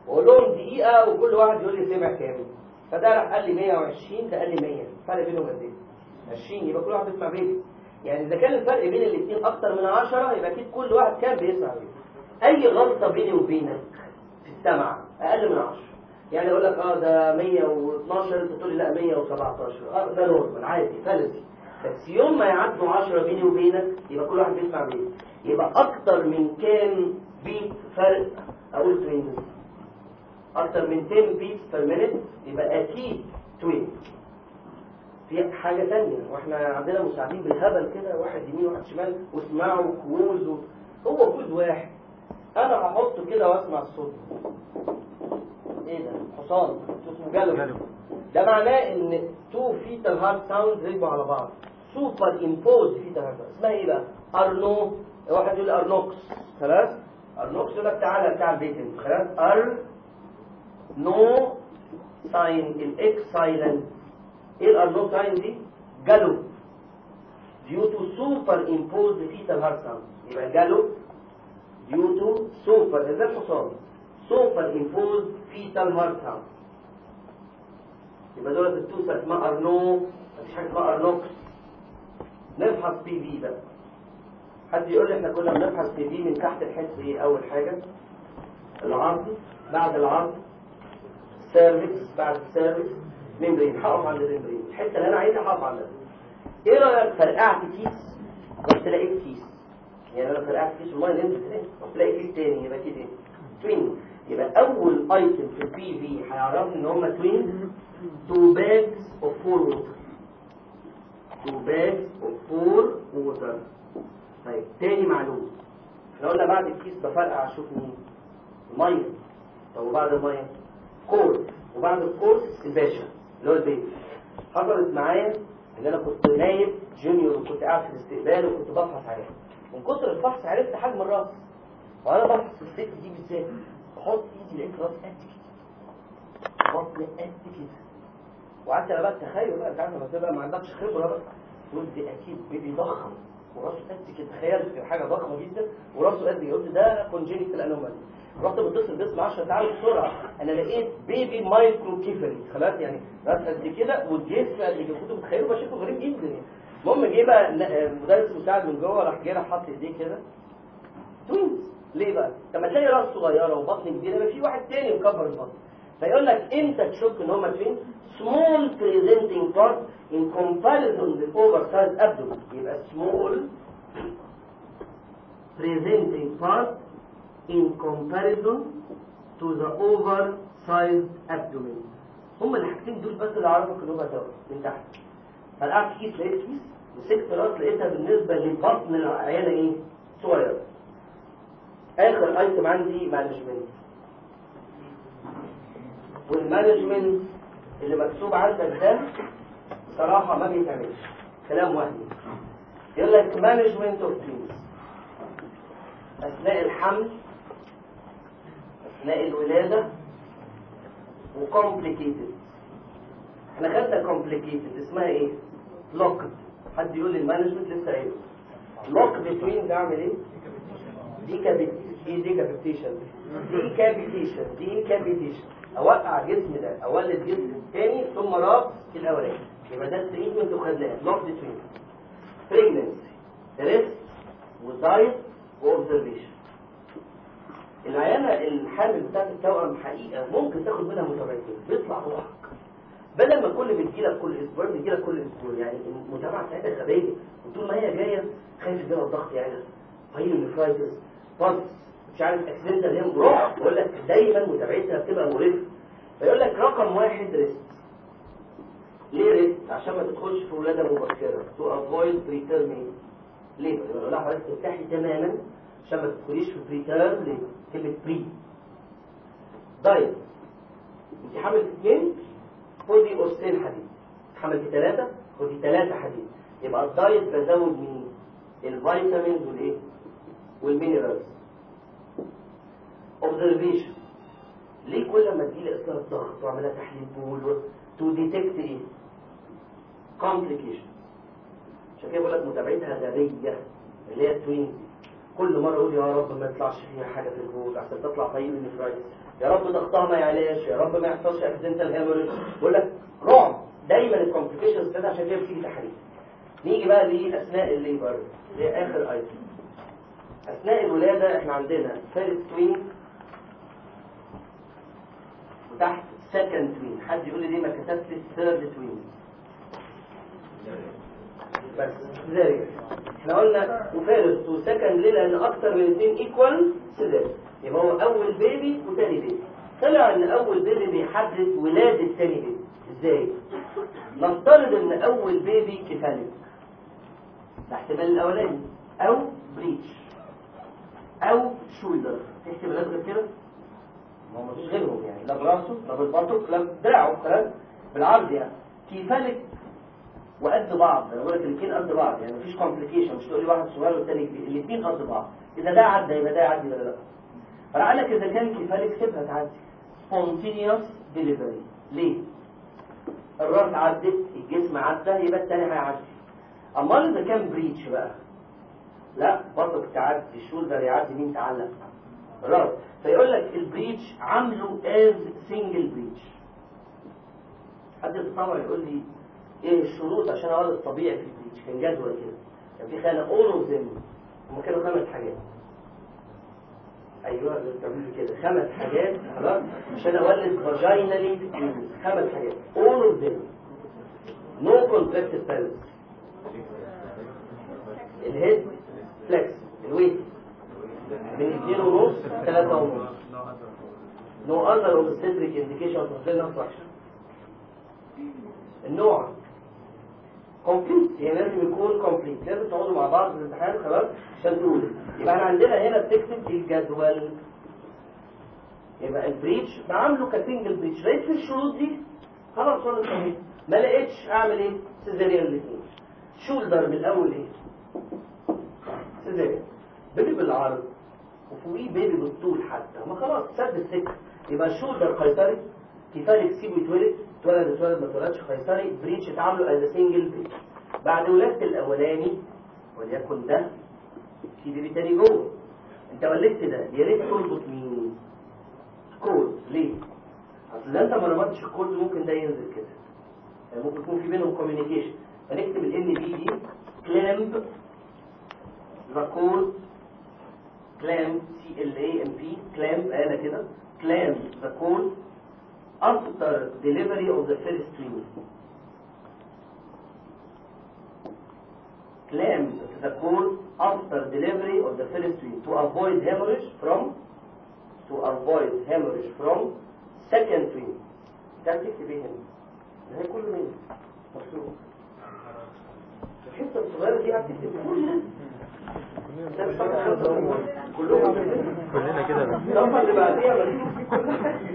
واقول لهم دقيقه وكل واحد يقول لي سمع كام فده راح قال لي 120 ده قال لي 100 الفرق بينهم قد ايه 20 يبقى كل واحد بيسمع بيبي يعني اذا كان الفرق بين الاثنين اكتر من 10 يبقى اكيد كل واحد كان بيسمع بيبي اي غلطه بيني وبينك في السمع اقل من 10 يعني اقول لك اه ده 112 انت تقول لي لا 117 اه ده نورمال عادي فلسي بس يوم ما يعدوا 10 بيني وبينك يبقى كل واحد بيسمع بيت يبقى اكتر من كام بيت فرق اقول توينز اكتر من 10 بيت بير مينيت يبقى اكيد توين في حاجة تانية واحنا عندنا مساعدين بالهبل كده واحد يمين واحد شمال واسمعوا كوز و... هو كوز واحد انا هحطه كده واسمع الصوت ايه ده حصان اسمه جالو ده معناه ان تو فيتال هارت ساوند ركبوا على بعض سوبر امبوز فيتال هارت اسمها ايه بقى ارنو واحد يقول ارنوكس خلاص ارنوكس يقول لك تعالى بتاع البيت انت خلاص ار نو ساين الاكس سايلنت ايه الارنو ساين دي جالو due to superimposed fetal heart sound يبقى جالو due to super ازاي الحصان superimposed fetal heart sound يبقى دولت التوسة اسمها ارنو مفيش حاجه اسمها ارنوكس نفحص بي في بقى حد يقول لي احنا كنا بنفحص بي في من تحت الحس ايه اول حاجه العرض بعد العرض سيرفكس بعد السيرفكس ممبرين هقف عند الممبرين الحته اللي انا عايزها هقف عندها ايه رايك فرقعت كيس رحت لقيت كيس يعني انا فرقعت كيس والله نزلت تاني رحت لقيت كيس تاني يبقى كده توين يبقى اول ايتم في البي في هيعرفني ان هم توين two bags of four water two bags of four water طيب تاني معلومة احنا قلنا بعد الكيس بفرقع اشوف مين المية طب وبعد المية كورس وبعد الكورس الباشا اللي هو البيت حصلت معايا ان انا كنت نايم جونيور وكنت قاعد في الاستقبال وكنت بفحص عليها من كتر الفحص عرفت حجم الراس وانا بفحص الست دي بالذات بحط ايدي لقيت راس قد كده بطن قد كده وقعدت انا بقى تخيل بقى انت عارف لما تبقى ما عندكش خبره بقى تقول دي اكيد بيبي ضخم وراسه قد كده تخيل كده حاجه ضخمه جدا وراسه قد كده قلت ده كونجينيتال انومالي رحت بتصل باسم 10 تعالوا بسرعه انا لقيت بيبي مايكرو كيفري خلاص يعني راس قد كده والجسم قد كده كنت متخيله بقى شكله غريب جدا يعني المهم جه بقى مدرس مساعد من جوه راح جه راح حط ايديه كده توينز ليه بقى؟ لما تلاقي راس صغيره وبطن كبيره يبقى في واحد تاني مكبر البطن فيقول لك امتى تشك ان هما توينز small presenting part in comparison with oversized abdomen يبقى small presenting part in comparison to the oversized abdomen هما الحاجتين دول بس اللي اعرفك ان هما دواء من تحت فلقعت كيس لقيت كيس مسكت راس لقيتها بالنسبه لبطن العيانه ايه؟ صغير اخر ايتم عندي مانجمنت والمانجمنت اللي مكتوب عندك ده بصراحة ما بيتعملش كلام وهمي يقول لك مانجمنت اوف تريز أثناء الحمل أثناء الولادة وكومبليكيتد احنا خدنا كومبليكيتد اسمها ايه؟ لوكد حد يقول لي المانجمنت لسه قايله لوك بتوين ده اعمل ايه؟ دي كابيت ايه دي كابيتيشن دي كابيتيشن دي كابيتيشن اوقع جسم ده اولد جسم تاني ثم راس الاولاني يبقى ده التريتمنت وخدناه لوك بتوين بريجننسي ريست ودايت واوبزرفيشن العيانه الحامل بتاعت التوأم حقيقه ممكن تاخد منها متابعتين بيطلع ضحك بدل ما كل بتجيلك كل اسبوع بتجيلك كل اسبوع يعني المتابعه بتاعتها غبيه وطول ما هي جايه خايف يجيلها الضغط يعني هايل نفرايتس بلس مش عارف اكسيدنتال هيم روح بقول لك دايما متابعتها بتبقى مقرفه فيقول لك رقم واحد ريست ليه ريست؟ عشان ما تدخلش في ولاده مبكره تو افويد بريتيرم ليه؟ بقول لها حضرتك ترتاحي تماما عشان ما تدخليش في بريتيرم ليه؟ كلمه بري دايت انت حامل في اثنين خدي قرصين حديد حمل في ثلاثة خدي ثلاثة حديد يبقى الدايت بزود مين الفيتامينز والايه والمينرالز اوبزرفيشن ليه كل ما تجيلي اصلا الضغط واعملها تحليل بول تو ديتكت ايه كومبليكيشن عشان كده بقول لك متابعتها غبيه اللي هي التوين كل مره اقول يا رب ما يطلعش فيها حاجه في البول عشان تطلع طيب النفرايتس يا رب ضغطها ما يعلاش يا رب ما يحصلش اكسيدنتال هيموريج بقول لك رعب دايما الكومبليكيشنز كده عشان كده بتيجي تحاليل نيجي بقى لاثناء الليبر دي اخر ايتم اثناء الولاده احنا عندنا فيرست توين وتحت سكند توين حد يقول لي ليه ما كتبت لي ثيرد توين بس سيزاريان احنا قلنا وفيرست وسكند ليه لان اكتر من اثنين ايكوال سيزاريان يبقى هو اول بيبي وثاني بيبي طلع ان اول بيبي بيحدد ولاده ثاني بيبي ازاي نفترض ان اول بيبي كفالك ده احتمال الاولاني او بريتش او شولدر في احتمالات غير كده ما هو مفيش غيرهم يعني لا براسه لا بالبطق لا بدراعه خلاص بالعرض يعني كيفالك وقد بعض انا بقول لك الاثنين قد بعض يعني مفيش كومبليكيشن مش تقول لي واحد صغير والثاني كبير الاثنين قد بعض اذا ده عدى يبقى ده يعدي ولا لا فانا قال لك اذا كان كيفالك سيبها تعدي spontaneous delivery ليه الراس عدت الجسم عدى يبقى الثاني هيعدي امال اذا كان بريتش بقى لا بطق تعدي الشولدر يعدي مين تعلق الراس فيقول لك البريتش عامله از سنجل بريتش حد يتصور يقول لي ايه الشروط عشان اولد الطبيعي في البريتش كان جدول كده كان في خانه اول اوف ذم هم كانوا خمس حاجات ايوه بتعملوا كده خمس حاجات خلاص عشان اولد فاجينالي خمس حاجات اول اوف ذم نو كونتراكتد بيلز الهيد فليكس الويت من 2 ونص 3 ونص نو اذر اوبستريك انديكيشن اوف نفس وحشه النوع كومبليت يعني لازم يكون كومبليت لازم تقعدوا مع بعض في الامتحان خلاص عشان تقول يبقى احنا عندنا هنا بتكتب الجدول يبقى البريتش بعمله كسنجل بريتش لقيت في الشروط دي خلاص ولا صحيح ما لقيتش اعمل ايه سيزاريان الاثنين شولدر من الاول ايه سيزاريان بيبي بالعرض وفوقيه بيبي بالطول حتى ما خلاص سد السكه يبقى الشولدر قيصري كفايه تسيبه يتولد اتولد اتولد ما اتولدش قيصري بريتش اتعاملوا از سنجل بريتش بعد ولادة الاولاني وليكن ده في بيبي تاني جوه انت ولدت ده يا ريت تربط مين كود ليه اصل انت ما ربطتش الكود ممكن ده ينزل كده يعني ممكن يكون في بينهم كوميونيكيشن فنكتب ال ان بي دي كلامب ذا كود كلام سي ال اي ام بي كلام آلة كده كلام ذا كود after delivery of the first twin. Clamp the cord after delivery of the first twin to avoid hemorrhage from to avoid hemorrhage from second twin. ده تكتب ايه هنا؟ ده هي كله مين؟ مكتوب. الحته الصغيره دي هتكتب كل ده. ده مش فاكر خمسة كلهم كلنا كده بس الصفحه اللي بعديها مكتوب في كل حاجه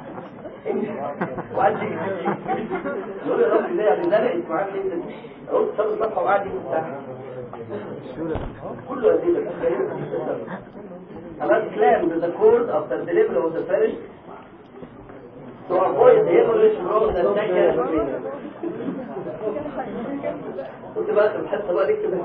وقعد يقول يا رب ازاي يعني ده لقيت معاك انت قلت ساب الصفحه وقعد يفتح كله ادله خلاص كلام ذا كورد افتر ديليفري اوف ذا فيرش to avoid hemorrhage from the second كنت بقى في الحصه بقى نكتب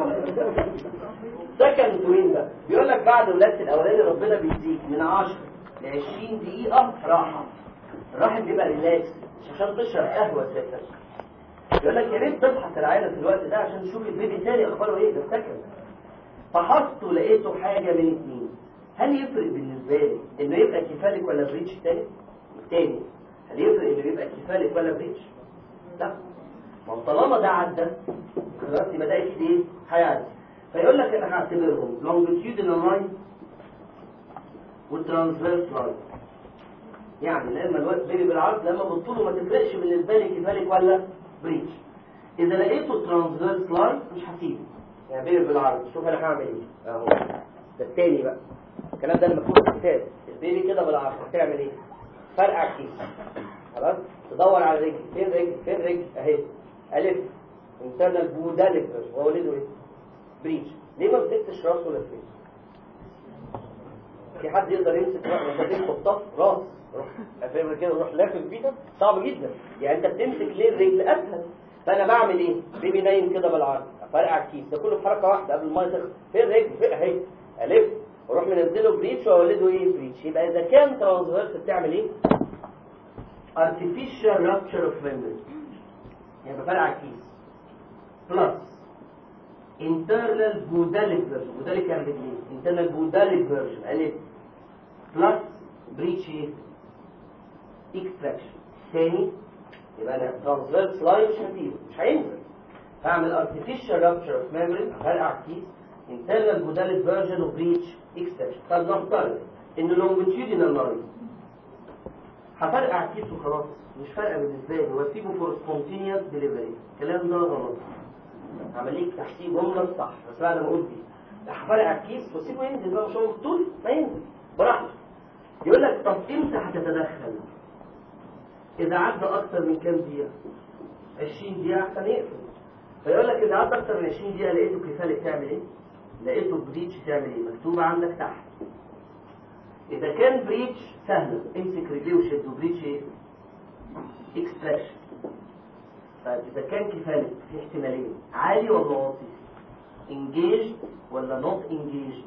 سكند توين بقى بيقول لك بعد ولاده الاولاني ربنا بيديك من 10 ل 20 دقيقه راحه الراحه بيبقى ريلاكس مش عشان تشرب قهوه اساسا يقول لك يا ريت تفحص العيله في الوقت ده عشان تشوف البيبي الثاني اخباره ايه ده سكن فحصت ولقيته حاجه من اتنين هل يفرق بالنسبه لي انه يبقى كفالك ولا بريتش تاني التاني هل يفرق انه يبقى كفالك ولا بريتش لا ما هو طالما ده عدى خلاص يبقى ده اكيد ايه هيعدي فيقول لك انا هعتبرهم longitudinal line والترانسفيرس لاين يعني لما الوقت بيني بالعرض لما بالطول ما تفرقش بالنسبه لي كذلك ولا بريتش اذا لقيته ترانسفيرس لاين مش هسيبه يعني بيني بالعرض شوف انا هعمل ايه اهو ده التاني بقى الكلام ده اللي مكتوب في الكتاب البيبي كده بالعرض هتعمل ايه فرقع كيس خلاص تدور على رجل فين رجل فين رجل اهي الف انترنال بوداليكتر وولده ايه بريتش ليه ما مسكتش راسه ولا فين في حد يقدر يمسك راسه لما يحطها في راس روح فاهم كده روح لافف بيها صعب جدا يعني انت بتمسك ليه الرجل اسهل فانا بعمل ايه بيبي نايم كده بالعرض افرقع الكيس ده كله في حركه واحده قبل ما يسخن فين الرجل فين اهي الف واروح منزله بريتش واولده ايه بريتش يبقى اذا كان ترانسفيرس بتعمل ايه artificial rupture of memory يعني بفرقع الكيس plus internal budalic version budalic يعني رجلين internal budalic version الف plus breach ايه extraction تاني يبقى انا transverse line مش هتيجي مش هينزل هعمل artificial rupture of memory هفرقع الكيس internal budalic version of breach extraction طب نفترض ان longitudinal line هفرقع كيس وخلاص مش فارقه بالنسبه لي واسيبه فور سبونتينيوس ديليفري الكلام ده غلط هعمل لك تحتيه جمله صح بس بعد ما اقول دي لا هفرقع الكيس واسيبه ينزل بقى مش هو طول ما ينزل براحته يقول لك طب امتى هتتدخل اذا عدى اكتر من كام دقيقه 20 دقيقه احسن يقفل فيقول لك اذا عدى اكتر من 20 دقيقه لقيته كفاله تعمل ايه لقيته بريتش تعمل ايه مكتوبه عندك تحت إذا كان بريتش سهل امسك رجليه وشد وبريتش ايه؟ اكستراكشن طيب إذا كان كفالة في احتمالين عالي ولا واطي؟ انجيجد ولا نوت انجيجد؟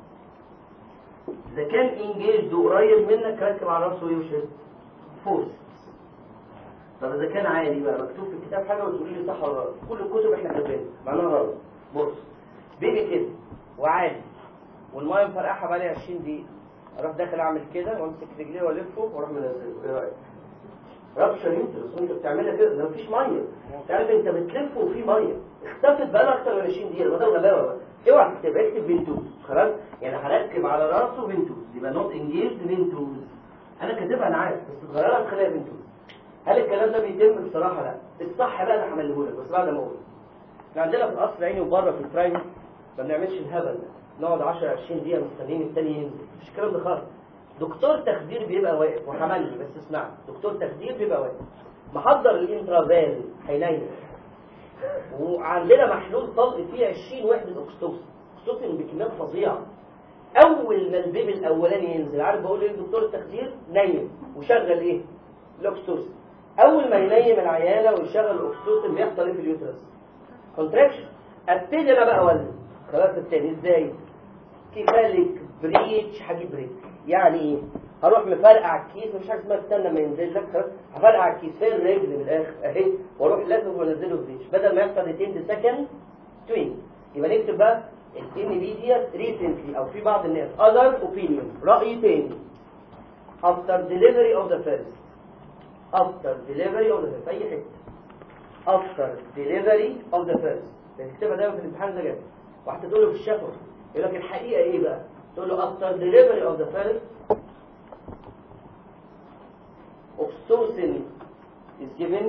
إذا كان انجيجد وقريب منك ركب على راسه ايه وشد؟ فورس طب إذا كان عالي بقى مكتوب في الكتاب حاجة وتقولي لي صح ولا غلط كل الكتب احنا كاتبينها معناها غلط بص بيبي كده وعالي والميه مفرقعها بقالي 20 دقيقة اروح داخل اعمل كده وامسك رجليه والفه واروح منزله ايه رايك رابشر يوترس وانت بتعملها كده ده مفيش ميه انت عارف انت بتلف وفي ميه اختفت بقى اكتر من 20 دقيقه ما ده غباوه بقى اوعى تكتب اكتب فينتوز خلاص يعني هركب على راسه فينتوز يبقى نوت انجيجد فينتوز انا كاتبها انا عارف بس تغيرها تخليها فينتوز هل الكلام ده بيتم بصراحه لا الصح بقى انا هعمله لك بس بعد ما اقول احنا عندنا في القصر العيني وبره في البرايمري ما بنعملش الهبل ده نقعد 10 20 دقيقه مستنيين التاني ينزل مفيش الكلام ده خالص دكتور تخدير بيبقى واقف وحملني بس اسمع دكتور تخدير بيبقى واقف محضر الانترافال هينيم وعندنا محلول طلق فيه 20 وحده اكستوسن اكستوسن بكميات فظيعه اول ما البيبي الاولاني ينزل عارف بقول ايه دكتور التخدير نيم وشغل ايه الاكستوسن اول ما ينيم العيانه ويشغل الاكستوسن بيحصل ايه في اليوترس كونتراكشن ابتدي انا بقى اولد خلاص التاني ازاي كفالك بريتش هجيب بريك يعني ايه هروح مفرقع الكيس مفيش حاجه اسمها استنى ما ينزل لك خلاص هفرقع الكيس فين الرجل من الاخر اهي واروح لازم وانزله بريتش بدل ما يحصل 2 سكند توين يبقى نكتب بقى الان بي ديت ريسنتلي او في بعض الناس other opinion راي تاني after delivery of the first after delivery of the first في اي حته after delivery of the first تكتبها دايما في الامتحان ده جاي واحد تقول له في الشفوي يقول لك الحقيقه ايه بقى تقول له after delivery of the first oxytocin is given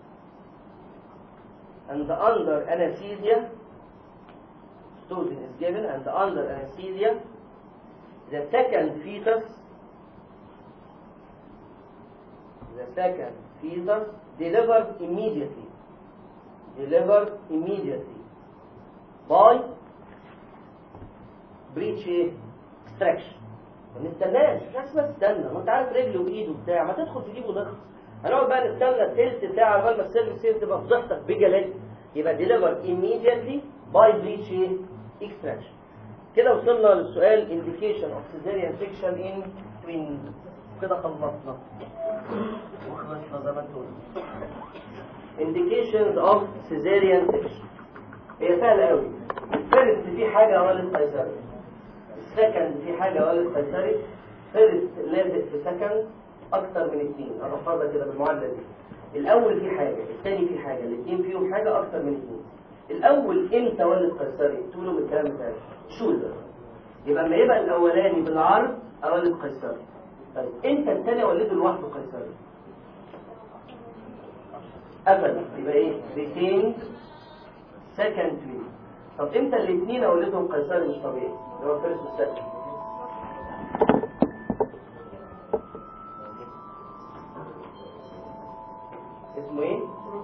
and under anesthesia oxytocin is given and under anesthesia the second fetus the second fetus delivered immediately delivered immediately by breech extraction ما نستناش مش حاجه اسمها تستنى ما انت عارف رجله وايده وبتاع ما تدخل تجيبه ونخلص هنقعد بقى نستنى تلت ساعه عقبال ما السيرفيس سيل تبقى فضحتك بجلال يبقى delivered immediately by breech extraction كده وصلنا للسؤال indication of cesarean section in twins كده خلصنا وخلصنا زي ما انتم indications of cesarean section هي سهلة قوي الفيرست في حاجة والد قيصري السكند في حاجة والد قيصري فيرست لازق في سكند أكتر من اثنين أنا بفرضها كده بالمعادلة دي الأول في حاجة الثاني في حاجة الاثنين فيهم حاجة أكتر من اثنين الأول إمتى والد قيصري تقولوا من الكلام بتاعي شولدر يبقى لما يبقى الأولاني بالعرض أولد قيصري طيب إمتى الثاني أولده لوحده قيصري أبدا يبقى إيه ريتين سكند توين طب امتى الاثنين اولدهم قيصري مش طبيعي اللي هو فيرست والسكند اسمه ايه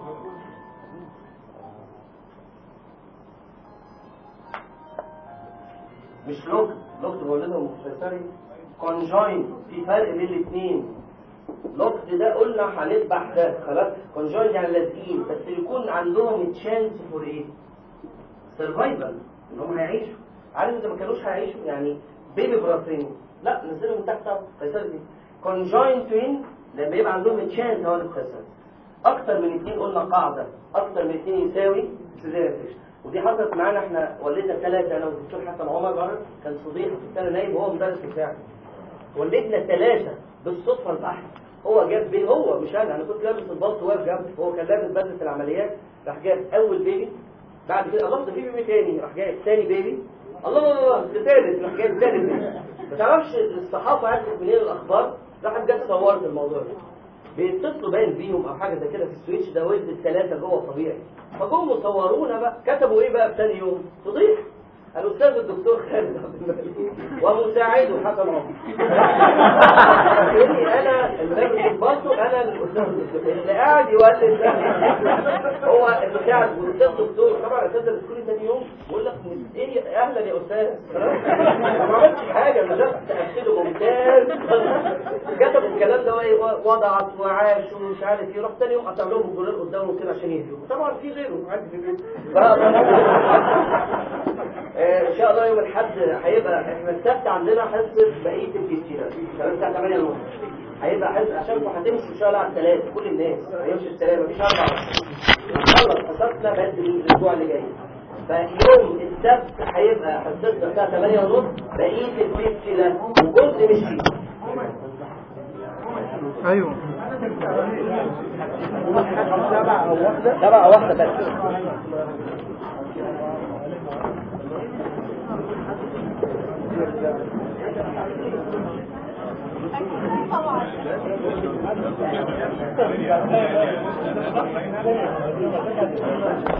مش لوك لوك بولدهم قيصري كونجوين في فرق بين الاثنين لوكد ده قلنا هنذبح ده خلاص كونجوين يعني لازقين بس يكون عندهم تشانس فور ايه سرفايفل ان هم هيعيشوا عارف اذا ما كانوش هيعيشوا يعني بيبي براسين لا نزلوا من تحت قيصر دي كونجوين توين لما يبقى عندهم تشانس هو القيصر اكتر من اثنين قلنا قاعده اكتر من اثنين يساوي سيزيريان ودي حصلت معانا احنا ولدنا ثلاثه انا والدكتور حسن عمر بره كان صديق في السنه نايم وهو مدرس بتاعي ولدنا ثلاثه بالصدفه البحث هو جاب بيه هو مش انا انا كنت لابس البلط واقف جنبي هو كان لابس بدله العمليات راح جاب اول بيبي بعد كده الله ده في بيبي تاني راح جايب تاني بيبي الله الله الله ده ثالث راح جايب ثالث بيبي ما تعرفش الصحافه عرفت منين الاخبار راحت جت صورت الموضوع ده بيتصلوا باين بيهم او حاجه زي كده في السويتش ده ولد الثلاثه جوه طبيعي فجم صورونا بقى كتبوا ايه بقى في ثاني يوم فضيح الاستاذ الدكتور خالد عبد الملك ومساعده حسن عمر يعني انا المدرس الباصو انا الاستاذ الدكتور اللي قاعد يولد ده هو اللي قاعد والاستاذ الدكتور طبعا الاستاذ الدكتور ثاني يوم بيقول لك ايه اهلا يا استاذ أنا ما عملتش حاجه انا جبت تاكله ممتاز كتبوا الكلام ده وايه وضعت وعاش ومش عارف ايه رحت ثاني يوم قطع لهم الجولان قدامهم كده عشان يهدوا طبعا في غيره عندي في البيت ان شاء الله يوم الاحد هيبقى احنا السبت عندنا حصه بقيه الكتيره الساعه 8 ونص هيبقى حصه عشان هتمشي ان شاء الله على الثلاثه كل الناس هيمشي الثلاثه مفيش اربع نخلص حصتنا بدري الاسبوع اللي جاي فيوم السبت هيبقى حصتنا الساعه 8 ونص بقيه الكتيره وجزء مش فيه ايوه سبعة واحدة بس طبعا